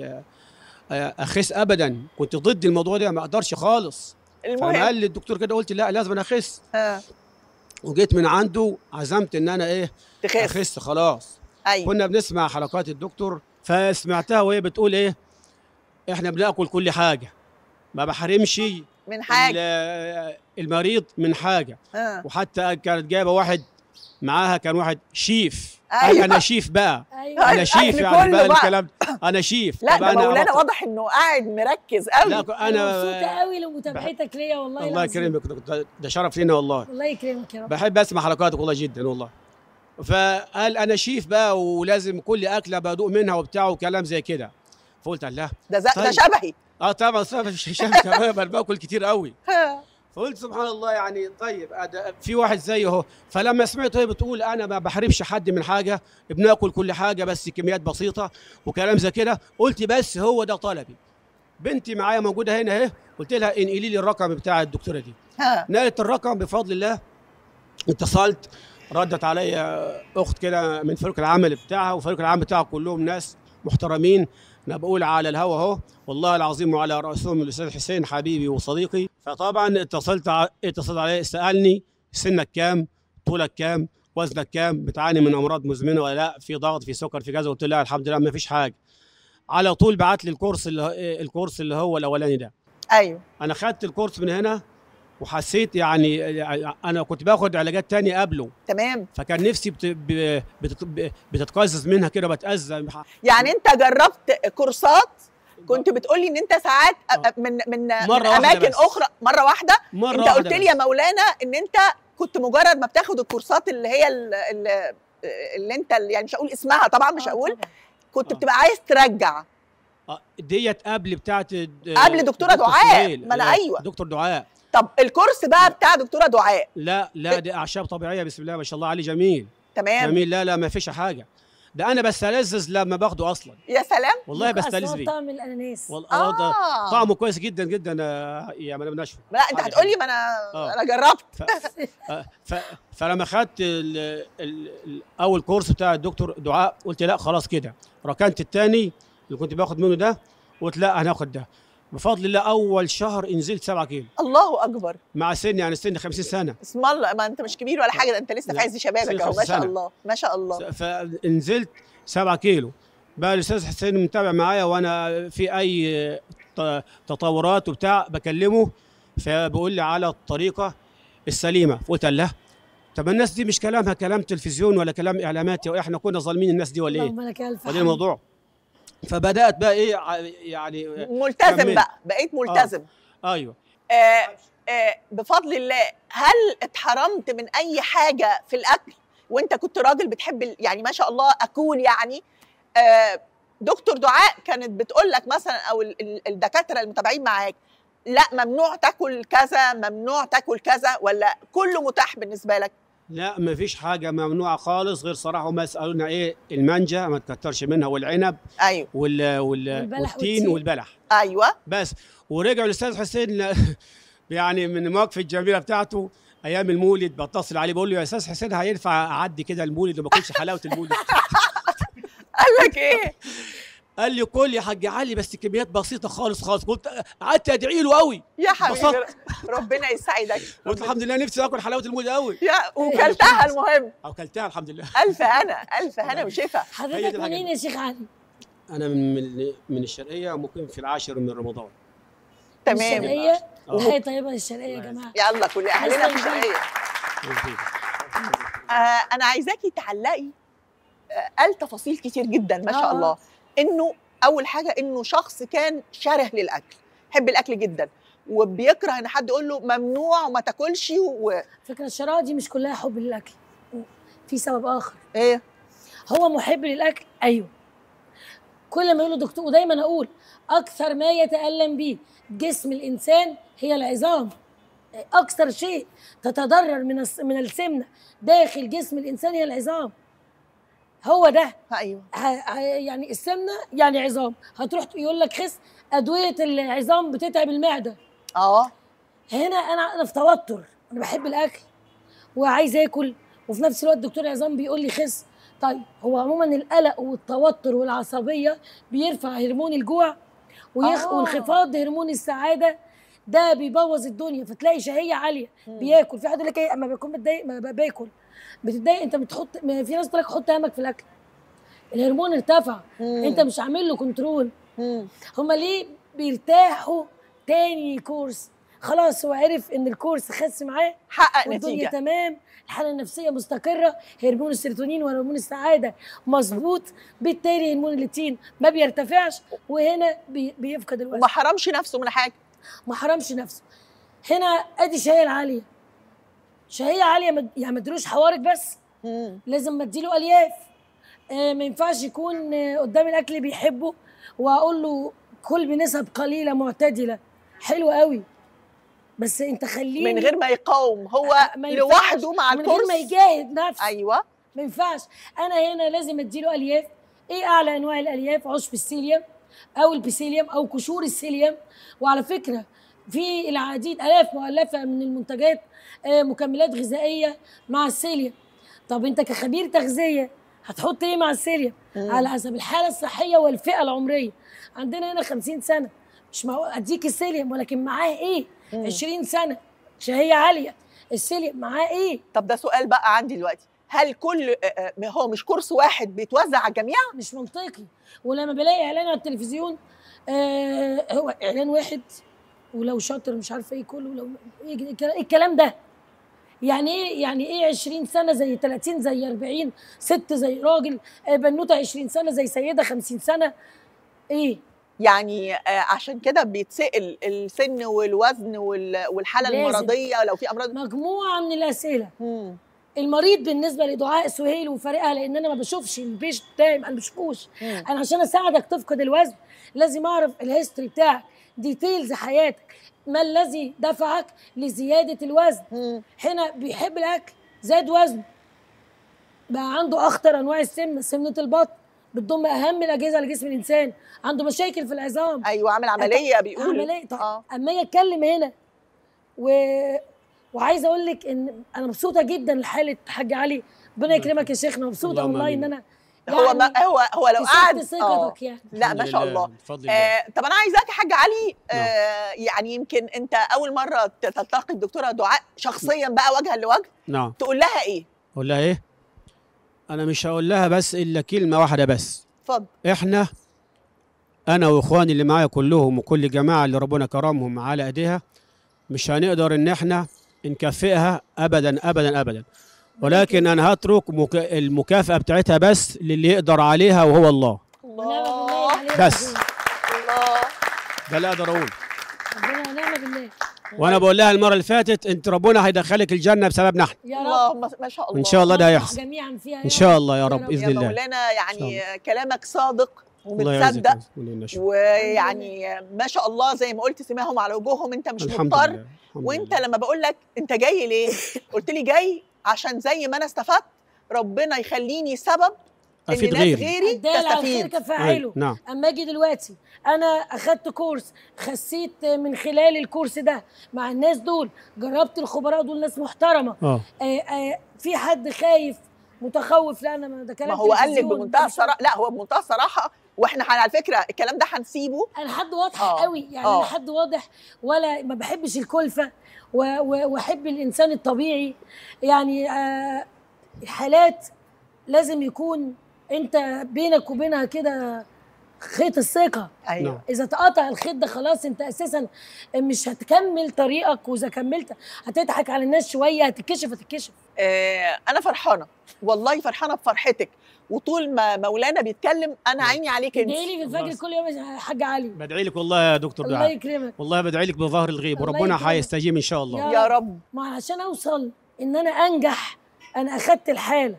آه، اخس ابدا كنت ضد الموضوع ده ما اقدرش خالص فلما قال المهم لي الدكتور كده قلت لا لازم أنا اخس آه. وجيت من عنده عزمت ان انا ايه تخس اخس خلاص ايوه كنا بنسمع حلقات الدكتور فسمعتها وهي بتقول ايه احنا بناكل كل حاجه ما بحرمش من حاجه ال- المريض من حاجه آه. وحتى كانت جايبه واحد معاها كان واحد شيف قال انا شيف بقى ايوه انا شيف الأكل يعني كله بقى بقى. الكلام انا شيف لا طب ده أنا مولانا عرفت- واضح انه قاعد مركز قوي لا انا مبسوطه انا قوي لمتابعتك ليا والله الله العظيم. يكرمك ده- ده شرف لينا والله الله يكرمك يا رب بحب اسمع حلقاتك والله جدا والله فقال انا شيف بقى ولازم كل اكله بدوق منها وبتاع وكلام زي كده فقلت لا ده ز- ده طيب. شبهي اه طبعا طبعا شايف كمان أنا باكل كتير قوي ها. فقلت سبحان الله يعني طيب أد- في واحد زيه اهو فلما سمعت هي بتقول انا ما بحرمش حد من حاجه بناكل كل حاجه بس كميات بسيطه وكلام زي كده قلت بس هو ده طلبي بنتي معايا موجوده هنا اهي قلت لها انقلي لي الرقم بتاع الدكتوره دي ها نقلت الرقم بفضل الله اتصلت ردت عليا اخت كده من فريق العمل بتاعها وفريق العمل بتاعها كلهم ناس محترمين انا بقول على الهوا اهو والله العظيم وعلى راسهم الاستاذ حسين حبيبي وصديقي فطبعا اتصلت ع- اتصلت عليه سالني سنك كام طولك كام وزنك كام بتعاني من امراض مزمنه ولا لا في ضغط في سكر في كذا قلت له لا الحمد لله ما فيش حاجه على طول بعت لي الكورس اللي هو- الكورس اللي هو الاولاني ده ايوه انا خدت الكورس من هنا وحسيت يعني انا كنت باخد علاجات تانية قبله تمام فكان نفسي بت... ب- بتت... ب- بتتقزز منها كده بتأذى يعني انت جربت كورسات كنت بتقولي ان انت ساعات آه. من من مرة من واحدة اماكن بس. اخرى مره واحده مرة انت واحدة قلت لي بس. يا مولانا ان انت كنت مجرد ما بتاخد الكورسات اللي هي ال- ال- اللي انت يعني مش هقول اسمها طبعا مش آه، هقول طبعاً. كنت آه. بتبقى عايز ترجع آه، ديت قبل بتاعت قبل دكتورة دعاء. سهيل. ما أنا لا، أيوة. دكتور دعاء طب الكورس بقى بتاع دكتوره دعاء لا لا دي اعشاب طبيعيه بسم الله ما شاء الله عليه جميل تمام جميل لا لا ما فيش حاجه ده انا بستلذذ لما باخده اصلا يا سلام والله أصل هو بستلذ بيه طعم الاناناس والله آه. ده اه طعمه كويس جدا جدا آه، يا مدام نشوى لا انت حاجة هتقولي ما انا آه. انا جربت ف... آه، ف... فلما خدت ال... ال... ال... اول كورس بتاع الدكتور دعاء قلت لا خلاص كده ركنت الثاني اللي كنت باخد منه ده قلت لا هناخد ده بفضل الله اول شهر نزلت 7 كيلو الله اكبر مع سن يعني سن 50 سنه اسم الله ما انت مش كبير ولا حاجه ده انت لسه في لا. عز شبابك سنة اهو ما خمسة شاء سنة. الله ما شاء الله فنزلت 7 كيلو بقى الاستاذ حسين متابع معايا وانا في اي ت- تطورات وبتاع بكلمه فبقول لي على الطريقه السليمه فقلت له طب الناس دي مش كلامها كلام تلفزيون ولا كلام اعلامات واحنا كنا ظالمين الناس دي ولا ايه اللهم لك الف وده حمد. الموضوع فبدات بقى ايه ع- يعني ملتزم كمل. بقى بقيت ملتزم ايوه آه آه بفضل الله هل اتحرمت من اي حاجه في الاكل وانت كنت راجل بتحب ال- يعني ما شاء الله اكون يعني آه دكتور دعاء كانت بتقول لك مثلا او ال- ال- الدكاتره المتابعين معاك لا ممنوع تاكل كذا ممنوع تاكل كذا ولا كله متاح بالنسبه لك لا ما فيش حاجه ممنوعه خالص غير صراحه هم سالونا ايه المانجا ما تكترش منها والعنب ايوه وال وال والبلح والتين والتين. والبلح ايوه بس ورجع الاستاذ حسين ل- يعني من المواقف الجميله بتاعته ايام المولد بتصل عليه بقول له يا استاذ حسين هينفع اعدي كده المولد وما اكلش حلاوه المولد قال لك ايه قال لي كل يا حاج علي بس كميات بسيطه خالص خالص قلت قعدت ادعي له قوي يا حبيبي انبسطت. ربنا يسعدك قلت الحمد لله نفسي اكل حلاوه المولد قوي يا وكلتها المهم اكلتها الحمد لله الف هنا الف هنا وشفا هي حضرتك دي الحاجة منين دي. يا شيخ علي؟ انا من من, من الشرقيه ممكن في العاشر من رمضان تمام الشرقية آه. تحية طيبة للشرقية يا جماعة يلا كل اهلنا في الشرقيه آه انا عايزاكي تعلقي آه قال تفاصيل كتير جدا ما شاء آه. الله انه اول حاجه انه شخص كان شره للاكل يحب الاكل جدا وبيكره ان حد يقول له ممنوع وما تاكلش و... فكرة الشراء دي مش كلها حب للأكل في سبب آخر ايه هو محب للأكل أيوه كل ما يقول له دكتور ودايما أقول أكثر ما يتألم به جسم الإنسان هي العظام أكثر شيء تتضرر من الس- من السمنة داخل جسم الإنسان هي العظام هو ده ايوه ه- ه- يعني السمنة يعني عظام هتروح يقول لك خس أدوية العظام بتتعب المعدة اه هنا انا انا في توتر انا بحب الاكل وعايز اكل وفي نفس الوقت دكتور عظام بيقول لي خس طيب هو عموما القلق والتوتر والعصبيه بيرفع هرمون الجوع ويخ... آه. وانخفاض هرمون السعاده ده بيبوظ الدنيا فتلاقي شهيه عاليه مم. بياكل في حد يقول لك ايه اما بكون متضايق ما ب- باكل بتتضايق انت بتحط ما في ناس تقول لك حط همك في الاكل الهرمون ارتفع مم. انت مش عامل له كنترول مم. هما ليه بيرتاحوا تاني كورس خلاص هو عرف ان الكورس خس معاه حقق والدنيا نتيجه تمام الحاله النفسيه مستقره هرمون السيروتونين وهرمون السعاده مظبوط بالتالي هرمون الليتين ما بيرتفعش وهنا بي بيفقد الوزن وما حرمش نفسه من حاجه ما حرمش نفسه هنا ادي الشهيه العاليه شهيه عاليه ما- يعني ما اديلوش حوارك بس مم. لازم ما اديله الياف آه ما ينفعش يكون آه قدام الاكل بيحبه واقول له كل بنسب قليله معتدله حلو قوي بس انت خليه من غير ما يقاوم هو ما ينفعش. لوحده مع من غير الكورس ما يجاهد نفسه ايوه ما ينفعش انا هنا لازم اديله الياف ايه اعلى انواع الالياف عشب السيليوم او البسيليوم او قشور السيليوم وعلى فكره في العديد الاف مؤلفه من المنتجات آه، مكملات غذائيه مع السيليوم طب انت كخبير تغذيه هتحط ايه مع السيليوم مم. على حسب الحاله الصحيه والفئه العمريه عندنا هنا 50 سنه مش معقول اديك السيليوم ولكن معاه ايه مم. 20 سنه شهيه عاليه السيليوم معاه ايه طب ده سؤال بقى عندي دلوقتي هل كل آه، آه، هو مش كورس واحد بيتوزع على الجميع مش منطقي ولما بلاقي اعلان على التلفزيون آه هو اعلان واحد ولو شاطر مش عارفه ايه كله لو ايه إيه الكلام ده يعني ايه يعني ايه 20 سنه زي 30 زي 40 ست زي راجل آه، بنوته 20 سنه زي سيده 50 سنه ايه يعني آه، عشان كده بيتسأل السن والوزن وال- والحاله لازم. المرضيه لو في امراض مجموعه من الاسئله مم. المريض بالنسبه لدعاء سهيل وفريقها لان انا ما بشوفش البيش بتاعي انا ما بشوفوش مم. انا عشان اساعدك تفقد الوزن لازم اعرف الهيستوري بتاعك ديتيلز حياتك ما الذي دفعك لزياده الوزن مم. هنا بيحب الاكل زاد وزنه بقى عنده اخطر انواع السمنه سمنه البطن بتضم اهم الاجهزه لجسم الانسان عنده مشاكل في العظام ايوه عامل عمليه بيقول عمليه طيب اه اما اجي اتكلم هنا و... وعايزه اقول لك ان انا مبسوطه جدا لحاله حاج علي ربنا يكرمك يا شيخنا مبسوطه اللهم والله ان آمين. انا هو ما هو هو لو كسبت قعد آه. ثقتك يعني لا الحمد ما شاء لله، الله بفضل الله آه طب انا عايزاك يا حاج علي آه يعني يمكن انت اول مره تلتقي الدكتوره دعاء شخصيا بقى وجها لوجه نعم تقول لها ايه اقول لها ايه انا مش هقول لها بس الا كلمه واحده بس اتفضل احنا انا واخواني اللي معايا كلهم وكل الجماعه اللي ربنا كرمهم على ايديها مش هنقدر ان احنا نكافئها ابدا ابدا ابدا ولكن انا هترك مك... المكافاه بتاعتها بس للي يقدر عليها وهو الله ونعم بالله الله عليك بس. ربنا. الله ده اللي اقدر اقول ربنا ونعم بالله وانا بقول لها المره اللي فاتت انت ربنا هيدخلك الجنه بسببنا احنا يا رب اللهم ما شاء الله ان شاء الله ده نفرح هيحصل جميعا فيها ان شاء الله يا رب رب. باذن يا الله مولانا يعني كلامك صادق الله يعزك ومتصدق ولله شكر. ويعني ما شاء الله زي ما قلت سماهم على وجوههم انت مش الحمد مضطر لله الحمد وانت لله. لما بقول لك انت جاي ليه قلت لي جاي عشان زي ما انا استفدت ربنا يخليني سبب ان افيد ناس غيري غيري الدال على الخير تستفيد كفاعله أيوة، نعم اما اجي دلوقتي انا اخدت كورس خسيت من خلال الكورس ده مع الناس دول جربت الخبراء دول ناس محترمه اه آه آه في حد خايف متخوف لا انا ما ده كلام ما هو قال لك تلفزيون، بمنتهى ده مش- الصراحه لا هو بمنتهى الصراحه واحنا على فكره الكلام ده هنسيبه انا حد واضح آه، قوي يعني آه. انا حد واضح ولا ما بحبش الكلفه و- و- واحب الانسان الطبيعي يعني آه الحالات لازم يكون انت بينك وبينها كده خيط الثقه ايوه نعم. اذا تقطع الخيط ده خلاص انت اساسا مش هتكمل طريقك واذا كملت هتضحك على الناس شويه هتتكشف هتتكشف آه انا فرحانه والله فرحانه بفرحتك وطول ما مولانا بيتكلم انا عيني عليك انت ادعي لي في الفجر الله. كل يوم يا حاج علي بدعي لك والله يا دكتور الله دعاء يكرمك والله بدعي لك بظهر الغيب الله وربنا يكرمك. هيستجيب ان شاء الله يا يا رب ما عشان اوصل ان انا انجح انا اخدت الحاله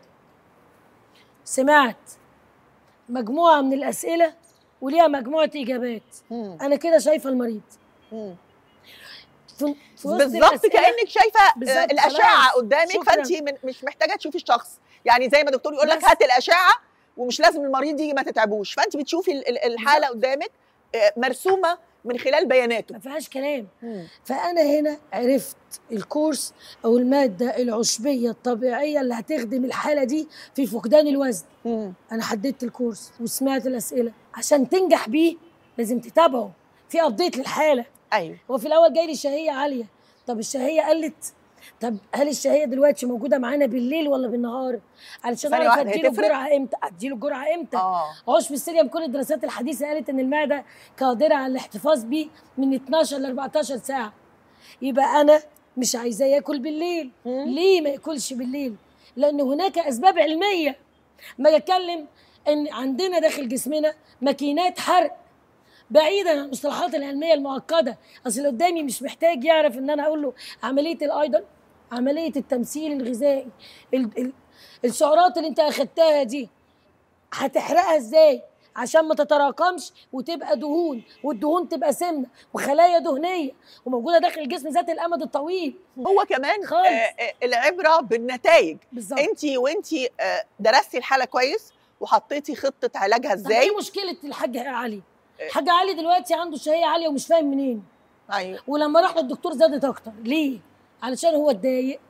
سمعت مجموعه من الاسئله وليها مجموعه اجابات مم. انا كده شايفه المريض مم. في في وسط بالظبط الأسئلة كانك شايفه آه، بالظبط، الاشعه خلاص. قدامك شكراً. فانت من- مش محتاجه تشوفي الشخص يعني زي ما الدكتور يقول لك بس. هات الاشعه ومش لازم المريض يجي ما تتعبوش فانت بتشوفي ال- ال- الحاله قدامك آه، مرسومه من خلال بياناته ما فيهاش كلام مم. فانا هنا عرفت الكورس او الماده العشبيه الطبيعيه اللي هتخدم الحاله دي في فقدان الوزن مم. انا حددت الكورس وسمعت الاسئله عشان تنجح بيه لازم تتابعه في ابديت للحاله ايوه هو في الاول جاي لي شهيه عاليه طب الشهيه قلت طب هل الشهيه دلوقتي موجوده معانا بالليل ولا بالنهار علشان ثانية اعرف واحدة، هي اديله تفرق؟ الجرعه امتى اديله الجرعه امتى اه عشب السيليوم كل الدراسات الحديثه قالت ان المعده قادره على الاحتفاظ بيه من 12 ل 14 ساعه يبقى انا مش عايزاه ياكل بالليل ليه ما ياكلش بالليل لان هناك اسباب علميه ما اتكلم ان عندنا داخل جسمنا ماكينات حرق بعيدا عن المصطلحات العلميه المعقده اصل اللي قدامي مش محتاج يعرف ان انا اقول له عمليه الايضل عمليه التمثيل الغذائي ال- ال- السعرات اللي انت اخدتها دي هتحرقها ازاي عشان ما تتراكمش وتبقى دهون والدهون تبقى سمنه وخلايا دهنيه وموجوده داخل الجسم ذات الامد الطويل هو كمان خالص. آه، آه، العبره بالنتائج بالظبط انت وانت درستي الحاله كويس وحطيتي خطه علاجها طب ازاي ايه مشكله الحاج علي الحاج علي دلوقتي عنده شهيه عاليه ومش فاهم منين ايوه ولما راح للدكتور زادت اكتر ليه علشان هو اتضايق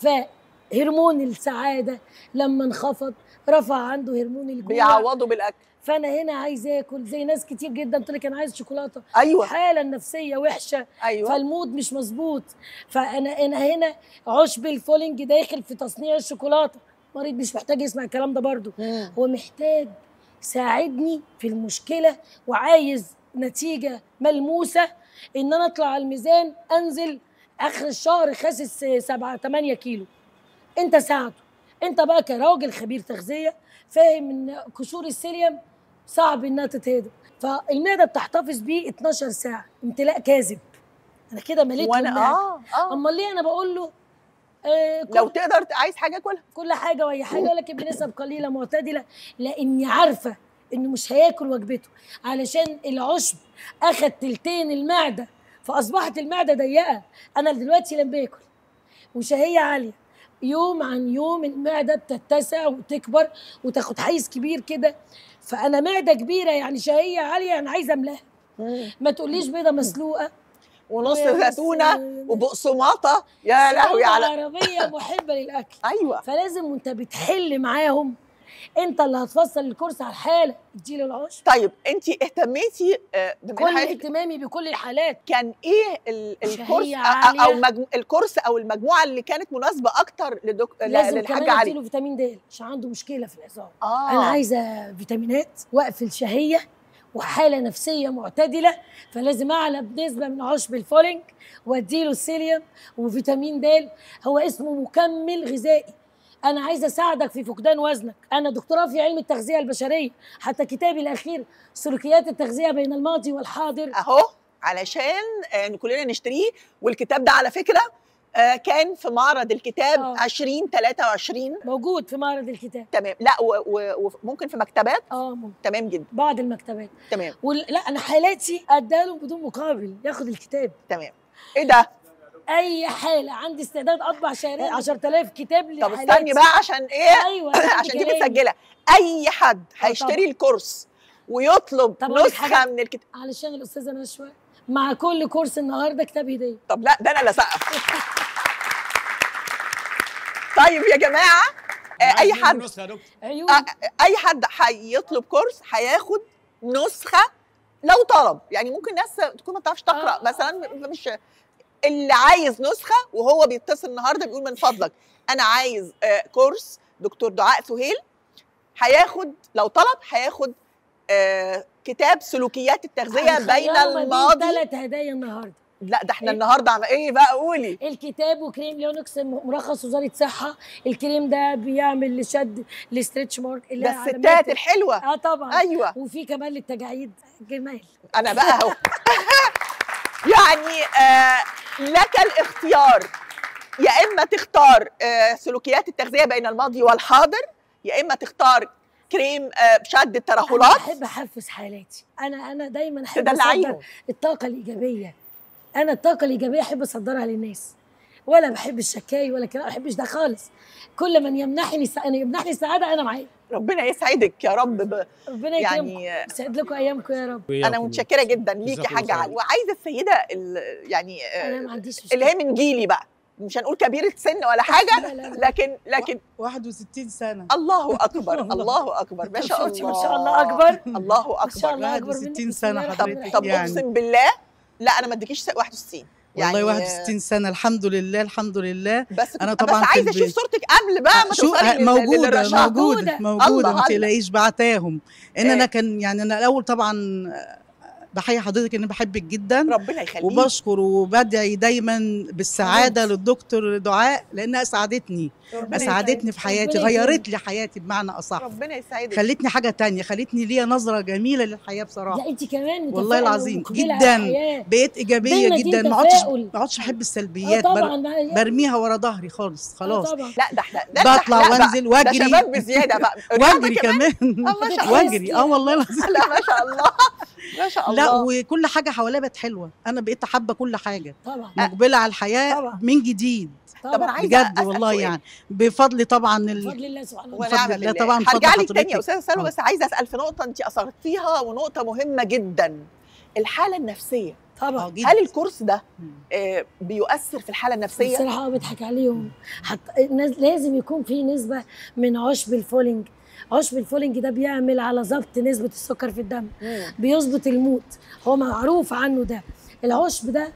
فهرمون السعاده لما انخفض رفع عنده هرمون الجوع بيعوضوا بالاكل فانا هنا عايز اكل زي ناس كتير جدا تقول لك انا عايز شوكولاته ايوه الحاله النفسيه وحشه ايوه فالمود مش مظبوط فانا انا هنا عشب الفولينج داخل في تصنيع الشوكولاته مريض مش محتاج يسمع الكلام ده برضه مم. هو محتاج ساعدني في المشكله وعايز نتيجه ملموسه ان انا اطلع على الميزان انزل اخر الشهر خاسس 7 8 كيلو انت ساعده انت بقى كراجل خبير تغذيه فاهم ان قشور السيليوم صعب انها تتهضم فالمعده بتحتفظ بيه 12 ساعه امتلاء كاذب انا كده مليت وانا المعدة. اه اه امال ليه انا بقول له آه كل لو تقدر ت- عايز حاجه كلها كل حاجه وهي حاجه ولكن بنسب قليله معتدله لاني عارفه انه مش هياكل وجبته علشان العشب اخد تلتين المعده فاصبحت المعده ضيقه انا دلوقتي لما باكل وشهيه عاليه يوم عن يوم المعده بتتسع وتكبر وتاخد حيز كبير كده فانا معده كبيره يعني شهيه عاليه انا عايزه املاها ما تقوليش بيضه مسلوقه ونص ويا بس- زيتونه وبقسماطه يا لهوي صعوبة على عربيه محبه للاكل ايوه فلازم وانت بتحل معاهم انت اللي هتفصل الكورس على الحاله اديله العشر طيب انت اهتميتي آه، بما كل إن حضرتك اهتمامي بكل الحالات كان ايه ال- شهية الكورس أ- عالية. او مجمو الكورس او المجموعه اللي كانت مناسبه اكتر لدك... ل- لازم للحاج كمان علي اديله فيتامين د عشان عنده مشكله في العظام اه انا عايزه فيتامينات واقفل شهيه وحاله نفسيه معتدله فلازم اعلى بنسبه من عشب الفولينج واديله السيليوم وفيتامين د هو اسمه مكمل غذائي انا عايزه اساعدك في فقدان وزنك انا دكتوراه في علم التغذيه البشريه حتى كتابي الاخير سلوكيات التغذيه بين الماضي والحاضر اهو علشان آه، كلنا نشتريه والكتاب ده على فكره آه، كان في معرض الكتاب آه. 2023 موجود في معرض الكتاب تمام لا و- و- وممكن في مكتبات اه ممكن. تمام جدا بعض المكتبات تمام وال... لا انا حالاتي اديها له بدون مقابل ياخد الكتاب تمام ايه ده اي حاله عندي استعداد اطبع شهرين 10000 كتاب طب لحالاتي. استني بقى عشان ايه ايوه عشان دي كلامي. متسجله اي حد آه، هيشتري الكورس ويطلب طب أقول لك نسخه حاجة؟ من الكتاب علشان الاستاذه نشوى مع كل كورس النهارده كتاب هديه طب لا ده انا اللي اسقف طيب يا جماعه آه، اي حد نسخة يا دكتور. عيون آه، اي حد هيطلب كورس هياخد نسخه لو طلب يعني ممكن ناس تكون ما بتعرفش تقرا آه. مثلا مش اللي عايز نسخه وهو بيتصل النهارده بيقول من فضلك انا عايز آه، كورس دكتور دعاء سهيل هياخد لو طلب هياخد آه، كتاب سلوكيات التغذيه بين الماضي ثلاث هدايا النهارده لا ده احنا إيه؟ النهارده عم ايه بقى قولي الكتاب وكريم ليونكس مرخص وزاره صحه الكريم ده بيعمل لشد الاسترتش مارك اللي ده هي علامات- الستات الحلوه اه طبعا ايوه وفي كمان للتجاعيد جمال انا بقى اهو يعني آه لك الاختيار يا اما تختار آه سلوكيات التغذيه بين الماضي والحاضر يا اما تختار كريم آه شد انا الترهلات بحب احفز حالاتي انا انا دايما احب تدلعيهم اصدر الطاقه الايجابيه انا الطاقه الايجابيه احب اصدرها للناس ولا بحب الشكاي ولا كده ما بحبش ده خالص كل من يمنحني سع... يمنحني السعاده انا معاه ربنا يسعدك يا رب ب... ربنا يكرمكم يعني آه، يسعد لكم ايامكم يا رب انا وإياكم. متشكره جدا ليكي جزاكم حاجه الله علي وعايزه السيده ال- يعني آه، انا ما عنديش مشكله اللي هي من جيلي بقى مش هنقول كبيره سن ولا حاجه لا لا لا. لكن لكن 61 سنة الله اكبر الله اكبر ما شاء شفتي الله ما شاء الله اكبر الله ما شاء اكبر الله اكبر 61 منك. سنة بسم الله الرحمن حضرتك. الرحيم. طب يعني. اقسم بالله لا انا ما اديكيش 61 والله 61 سنة الحمد لله الحمد لله بس أنا كنت- طبعاً بس في عايزه اشوف البيت. صورتك قبل بقى ما شو توصلي لل- موجودة للرشاقة. موجودة. موجودة موجودة الله، ما الله. تلاقيش بعتاهم ان إيه. انا كان يعني انا الاول طبعا بحيي حضرتك اني بحبك جدا ربنا يخليك وبشكر وبدعي دايما بالسعاده حبيبتي. للدكتور دعاء لانها اسعدتني ربنا اسعدتني في حياتي ربنا غيرت لي حياتي بمعنى اصح ربنا يسعدك خلتني حاجه تانية خلتني ليا نظره جميله للحياه بصراحه لا انت كمان والله متفائلة العظيم ومقبلة على جداً. الحياة. بقيت ايجابيه دايما دي جدا ما عدتش تفاؤل. ما عدتش احب اه السلبيات بر- طبعا بقى- برميها ورا ظهري خالص آه خلاص طبعا لا ده احنا ده ده بطلع لا بقى، وانزل ده واجري شباب بزياده بقى رياضة واجري كمان ما شاء الله. واجري اه والله العظيم لا ما شاء الله ما شاء الله لا وكل حاجه حواليا بقت حلوه انا بقيت حابه كل حاجه طبعا مقبله على الحياه طبعا. من جديد طب انا طبعا عايزه بجد أسأل والله سؤال. يعني بفضل طبعا ال... بفضل الله سبحانه بفضل وتعالى ونعم الله بالله طبعاً بفضل هرجع لك تاني يا حضرتك. استاذه سلوى آه. بس عايزه اسال في نقطه انت اثرتيها ونقطه مهمه جدا الحاله النفسيه طبعا آه، جدا. هل الكورس ده مم. آه، بيؤثر في الحاله النفسيه بصراحه بضحك عليهم حتى الناس لازم يكون في نسبه من عشب الفولينج عشب الفولينج ده بيعمل على ضبط نسبه السكر في الدم مم. بيظبط الموت هو معروف عنه ده العشب ده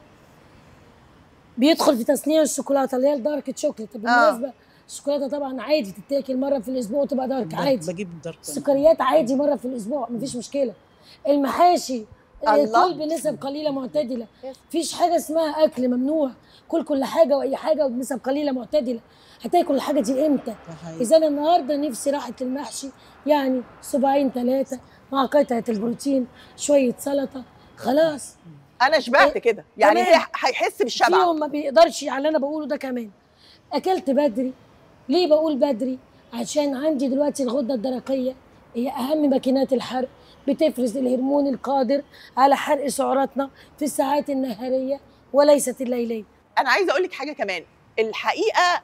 بيدخل في تصنيع الشوكولاته اللي هي الدارك شوكليت بالمناسبه الشوكولاته طبعا عادي تتاكل مره في الاسبوع وتبقى دارك عادي بجيب الدرك السكريات عادي مره في الاسبوع مفيش مشكله المحاشي الله. كل بنسب قليله معتدله يس. مفيش حاجه اسمها اكل ممنوع كل كل حاجه واي حاجه وبنسب قليله معتدله هتاكل الحاجه دي امتى اذا أنا النهارده نفسي راحت المحشي يعني صباعين ثلاثه مع قطعه البروتين شويه سلطه خلاص انا شبعت كده يعني تمام. هي هيحس بالشبع فيهم ما بيقدرش على اللي انا بقوله ده كمان اكلت بدري ليه بقول بدري عشان عندي دلوقتي الغده الدرقيه هي اهم ماكينات الحرق بتفرز الهرمون القادر على حرق سعراتنا في الساعات النهاريه وليست الليليه انا عايزه اقول لك حاجه كمان الحقيقه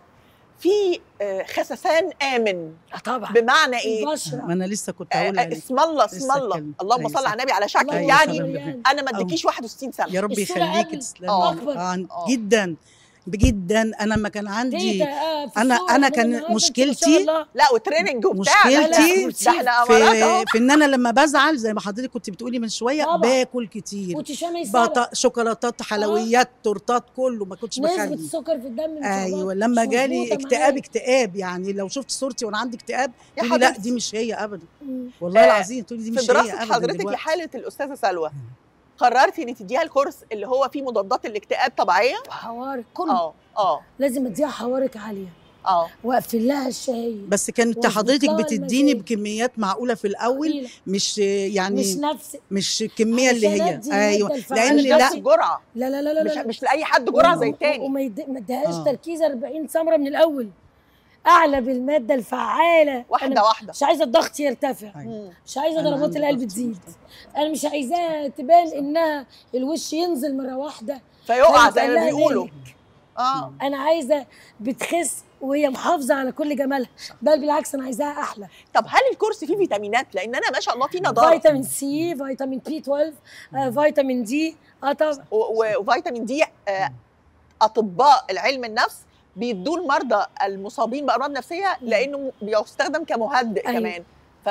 في آه، خسسان امن آه طبعا بمعنى ايه البشره ما انا لسه كنت آه، هقولها آه، لك اسم الله اسم لسه الله أتكلم. اللهم أيوة صل صح. على النبي على شكلك الله يعني يسلمك. يعني. انا ما اديكيش 61 سنه يا رب الصورة يخليك قبل. تسلمي آه. أكبر. آه، آه. جدا جدا انا لما كان عندي تيتا، آه، في أنا- الصورة أنا من كان النهاردة أنت ما شاء مشكلتي الله. لا وتريننج وبتاع لا، لا، مشكلتي ده احنا امارات اهو في, في ان انا لما بزعل زي ما حضرتك كنت بتقولي من شويه طبعا. باكل كتير وتشامي السبب بط... شوكولاتات حلويات تورتات كله ما كنتش نسبه بخلي السكر في الدم مش ايوه مظبوطة لما جالي معايا. اكتئاب اكتئاب يعني لو شفت صورتي وانا عندي اكتئاب يا تقولي لا حبيبتي. دي مش هي ابدا مم. والله آه، العظيم تقولي دي في مش هي دراسه ابدا حضرتك دلوقتي. لحاله الاستاذه سلوى قررتي ان تديها الكورس اللي هو فيه مضادات الاكتئاب طبيعيه حوارق كله اه اه لازم اديها حوارق عاليه اه واقفل لها الشهيه بس كانت واظبط حضرتك لها بتديني المزاج. بكميات معقوله في الاول قليلة. مش يعني مش مش, نفس مش الكميه اللي علشان هي أدي المادة ايوه الفعالة لان مش لا. نفس لا الجرعه لا لا لا لا, مش لا. مش لاي حد جرعه زي و- التاني وما يد- ما اديهاش آه. تركيز 40 سمره من الاول اعلى بالماده الفعاله واحده أنا واحده مش عايزه الضغط يرتفع أيوة. مم. مش عايزه أنا ضربات عندي القلب ضغط تزيد مرتفع. انا مش عايزاها تبان انها الوش ينزل مره واحده فيقع لا زي ما يتقال لها بيقولوا ذلك. اه انا عايزه بتخس وهي محافظه على كل جمالها بل بالعكس انا عايزاها احلى طب هل الكورس فيه فيتامينات لان انا ما شاء الله في نضاره فيتامين سي فيتامين بي 12 آه، فيتامين دي اه طبعا و- و- وفيتامين دي آه، اطباء العلم النفس بيدوا المرضى المصابين بامراض نفسيه لانه بيستخدم كمهدئ أيوة. كمان ف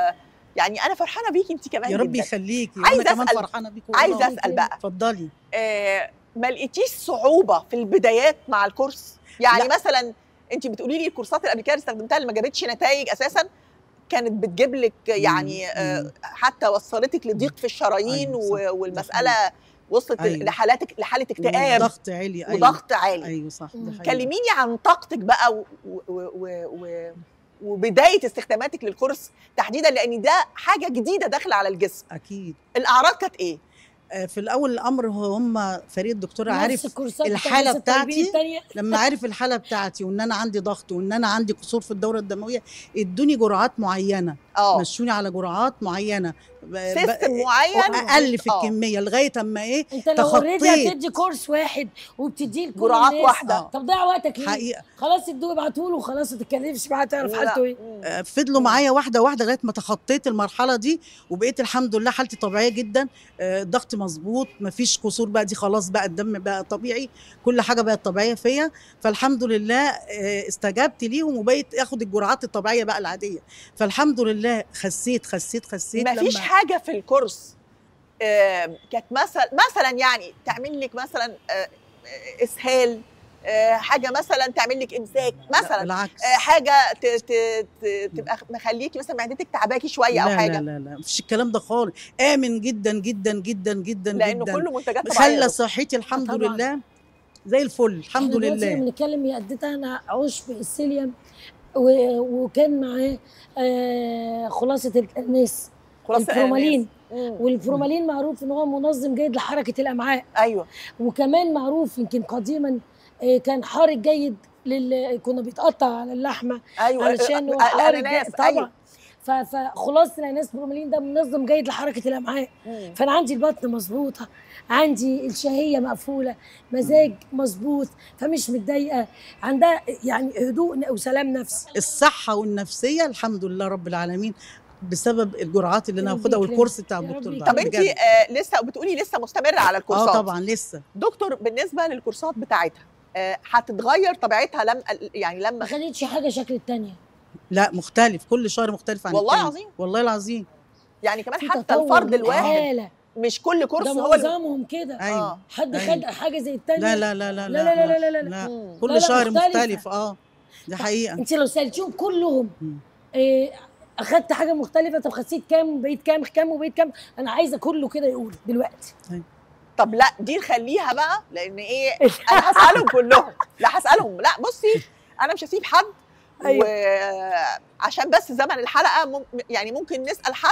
يعني انا فرحانه بيكي انت كمان يا رب جداً. يخليكي عايزة وانا كمان أسأل- فرحانه بيكي والله. عايزه اسال بقى اتفضلي آه، ما لقيتيش صعوبه في البدايات مع الكورس يعني لا. مثلا انت بتقولي لي الكورسات اللي قبل كده اللي استخدمتها اللي ما جابتش نتائج اساسا كانت بتجيب لك يعني آه، مم. حتى وصلتك لضيق في الشرايين أيوة، و- صح. والمساله وصلت أيوة. لحالاتك لحاله اكتئاب ضغط عالي أيوة. وضغط عالي ايوه صح مم. ده حقيقي. كلميني عن طاقتك بقى و و و و وبدايه استخداماتك للكورس تحديدا لان ده حاجه جديده داخله على الجسم اكيد الاعراض كانت ايه آه، في الاول الامر هو هم فريق الدكتوره نفس عارف الكورسات بتاع الحالة الناس الطيبين بتاعتي التانية. لما عارف الحاله بتاعتي وان انا عندي ضغط وان انا عندي قصور في الدوره الدمويه ادوني جرعات معينه اه مشوني على جرعات معينه ب- ب- سيستم معين اقل في آه. الكميه لغايه اما ايه انت لو اوريدي تخطيت. هتدي كورس واحد وبتديه لكل جرعات الناس، واحده آه. طب ضيع وقتك ليه؟ حقيقه خلاص ادوه ابعتوا له خلاص ما تتكلمش معاه تعرف لا. حالته ايه مم. آه، فضلوا معايا واحده واحده لغايه ما تخطيت المرحله دي وبقيت الحمد لله حالتي طبيعيه جدا آه، الضغط مظبوط مفيش قصور بقى دي خلاص بقى الدم بقى طبيعي كل حاجه بقت طبيعيه فيا فالحمد لله آه، استجبت ليهم وبقيت اخد الجرعات الطبيعيه بقى العاديه فالحمد لله خسيت خسيت خسيت ما فيش لما- حاجه في الكورس آه، كانت مثلا مثلا يعني تعمل لك مثلا آه، آه، اسهال آه، حاجه مثلا تعمل لك امساك لا، مثلا بالعكس آه، حاجه ت- ت- ت- تبقى مخليكي مثلا معدتك تعباكي شويه او لا حاجه لا لا لا مفيش الكلام ده خالص امن جدا جدا جدا جدا لانه جدا كله منتجات طبيعيه خلى صحتي الحمد طبعاً. لله زي الفل الحمد احنا دلوقتي لله لما بنتكلم هي اديتها انا عشب السيليوم و- وكان معاه آه خلاصه الناس خلاص الفورمالين مم. والفورمالين معروف ان هو منظم جيد لحركه الامعاء ايوه وكمان معروف يمكن قديما آه، كان حارق جيد لل... كنا بيتقطع على اللحمه ايوه علشان هو آه، حارق الأناناس، جيد طبعا أيوة. ف... فخلاصه الاناناس برومالين ده منظم جيد لحركه الامعاء مم. فانا عندي البطن مظبوطه عندي الشهيه مقفوله مزاج مظبوط فمش متضايقه عندها يعني هدوء وسلام نفسي الصحه والنفسيه الحمد لله رب العالمين بسبب الجرعات اللي انا يا رب باخدها يكرمك. والكورس بتاع يا رب الدكتور ده يكرمك. طب انت بجد. آه لسه بتقولي لسه مستمره على الكورسات اه طبعا لسه دكتور بالنسبه للكورسات بتاعتها آه، هتتغير طبيعتها لم يعني ما لما خدتش حاجه شكل التانية لا مختلف كل شهر مختلف عن والله التاني. العظيم والله العظيم يعني كمان في حتى تطور الفرد الواحد للآلة. مش كل كورس ده هو اللي- معظمهم كده ايوه آه. حد أيوة. خد حاجه زي التانية لا لا لا لا لا لا لا لا لا لا. لا مم. كل لا لا شهر مختلفة. مختلف اه دي حقيقه انت لو سالتيهم كلهم مم. إيه اخدت حاجه مختلفه طب خسيت كام وبقيت كام كام وبقيت كام انا عايزه كله كده يقول دلوقتي طب لا دي نخليها بقى لان ايه انا هسالهم كلهم لا هسالهم لا بصي انا مش هسيب حد أيوة. وعشان بس زمن الحلقه مم... يعني ممكن نسال حد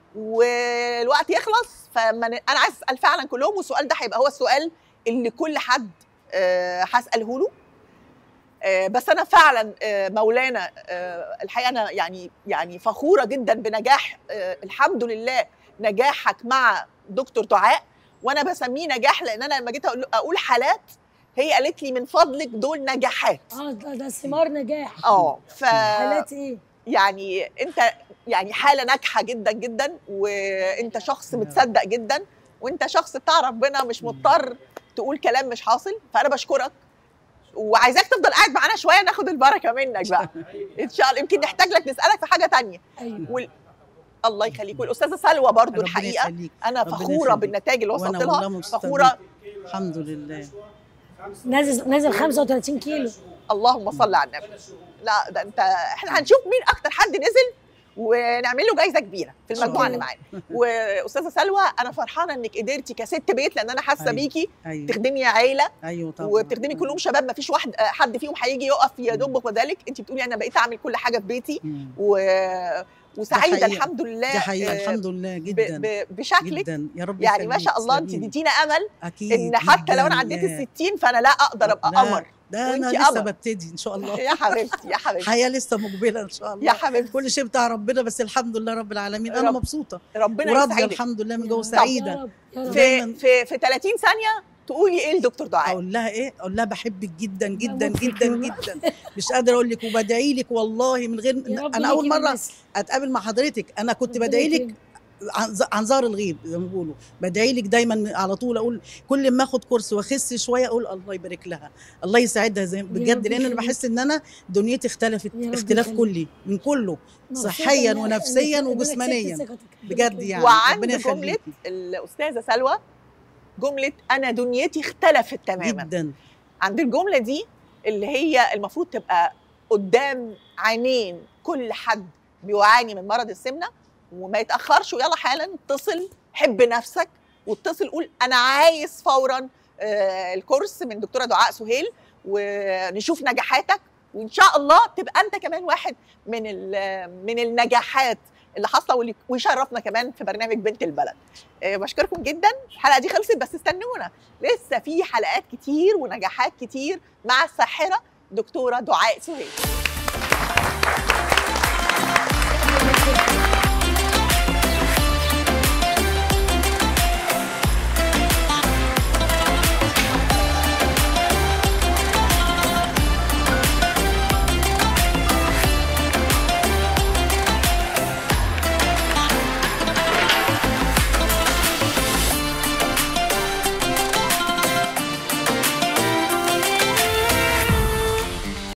والوقت يخلص فما ن... انا عايز اسال فعلا كلهم والسؤال ده هيبقى هو السؤال اللي كل حد آه، هساله له آه، بس انا فعلا آه، مولانا آه، الحقيقه انا يعني يعني فخوره جدا بنجاح آه، الحمد لله نجاحك مع دكتور دعاء وانا بسميه نجاح لان انا لما جيت اقول اقول حالات هي قالت لي من فضلك دول نجاحات اه ده, ده ثمار نجاح اه ف حالات ايه يعني انت يعني حاله ناجحه جدا جدا وانت شخص نعم. متصدق جدا وانت شخص بتاع ربنا مش مضطر تقول كلام مش حاصل فانا بشكرك وعايزاك تفضل قاعد معانا شويه ناخد البركه منك بقى ان شاء الله يمكن نحتاج لك نسالك في حاجه تانية ايوه وال... الله يخليك والاستاذه سلوى برضو ربنا الحقيقه يخليك انا ربنا فخوره يخليك. بالنتائج اللي وصلت وانا لها والله مبسوطه فخوره بيك. الحمد لله نازل نازل 35 كيلو اللهم صل على النبي لا ده انت احنا هنشوف مين اكتر حد نزل ونعمل له جايزه كبيره في المجموعه اللي معانا واستاذه سلوى انا فرحانه انك قدرتي كست بيت لان انا حاسه أيوة. بيكي ايوه بتخدمي عيله ايوه طبعا وبتخدمي كلهم شباب ما فيش واحد حد فيهم هيجي يقف يدب وذلك انت بتقولي انا بقيت اعمل كل حاجه في بيتي مم. و... وسعيده حقيقة. الحمد لله دي حقيقه آه، الحمد لله ب... جدا ب... بشكلك جدا يا رب يعني ما يخليك، شاء الله انت تسلمي. اديتينا امل اكيد ان حتى لو انا جداً. عديت يا- ال 60 فانا لا اقدر ابقى لا، قمر ده انا وإنتي لسه قمر. ببتدي ان شاء الله يا حبيبتي يا حبيبتي الحياه لسه مقبله ان شاء الله يا حبيبتي كل شيء بتاع ربنا بس الحمد لله رب العالمين انا رب- مبسوطه ربنا وراضيه يسعدك الحمد لله من جوه يا سعيده رب يا رب في دايماً- في في 30 ثانيه تقولي ايه لدكتور دعاء اقول لها ايه اقول لها بحبك جدا جدا بموت فيك جدا والله. جدا مش قادره اقول لك وبدعي لك والله من غير يا رب انا اول ليكي مره بالنسبة. اتقابل مع حضرتك انا كنت ربنا بدعي لك يكرمك. عن ز- عن ظهر الغيب زي ما بيقولوا بدعي لك دايما على طول اقول كل ما اخد كورس واخس شويه اقول الله يبارك لها الله يساعدها زي بجد رب لان انا يخليك. بحس ان انا دنيتي اختلفت يا رب اختلاف يخليك. كلي من كله مبسوطة صحيا إن- إن- ونفسيا إنك وجسمانيا. كسبت ثقتك. بجد يعني وعند ربنا جملة يخليكي الاستاذه سلوى جمله انا دنيتي اختلفت تماما جدا عند الجمله دي اللي هي المفروض تبقى قدام عينين كل حد بيعاني من مرض السمنه وما يتاخرش ويلا حالا اتصل حب نفسك واتصل قول انا عايز فورا آه، الكورس من دكتوره دعاء سهيل ونشوف نجاحاتك وان شاء الله تبقى انت كمان واحد من ال- من النجاحات اللي حاصله واللي- ويشرفنا كمان في برنامج بنت البلد آه، بشكركم جدا الحلقه دي خلصت بس استنونا لسه في حلقات كتير ونجاحات كتير مع الساحره دكتوره دعاء سهيل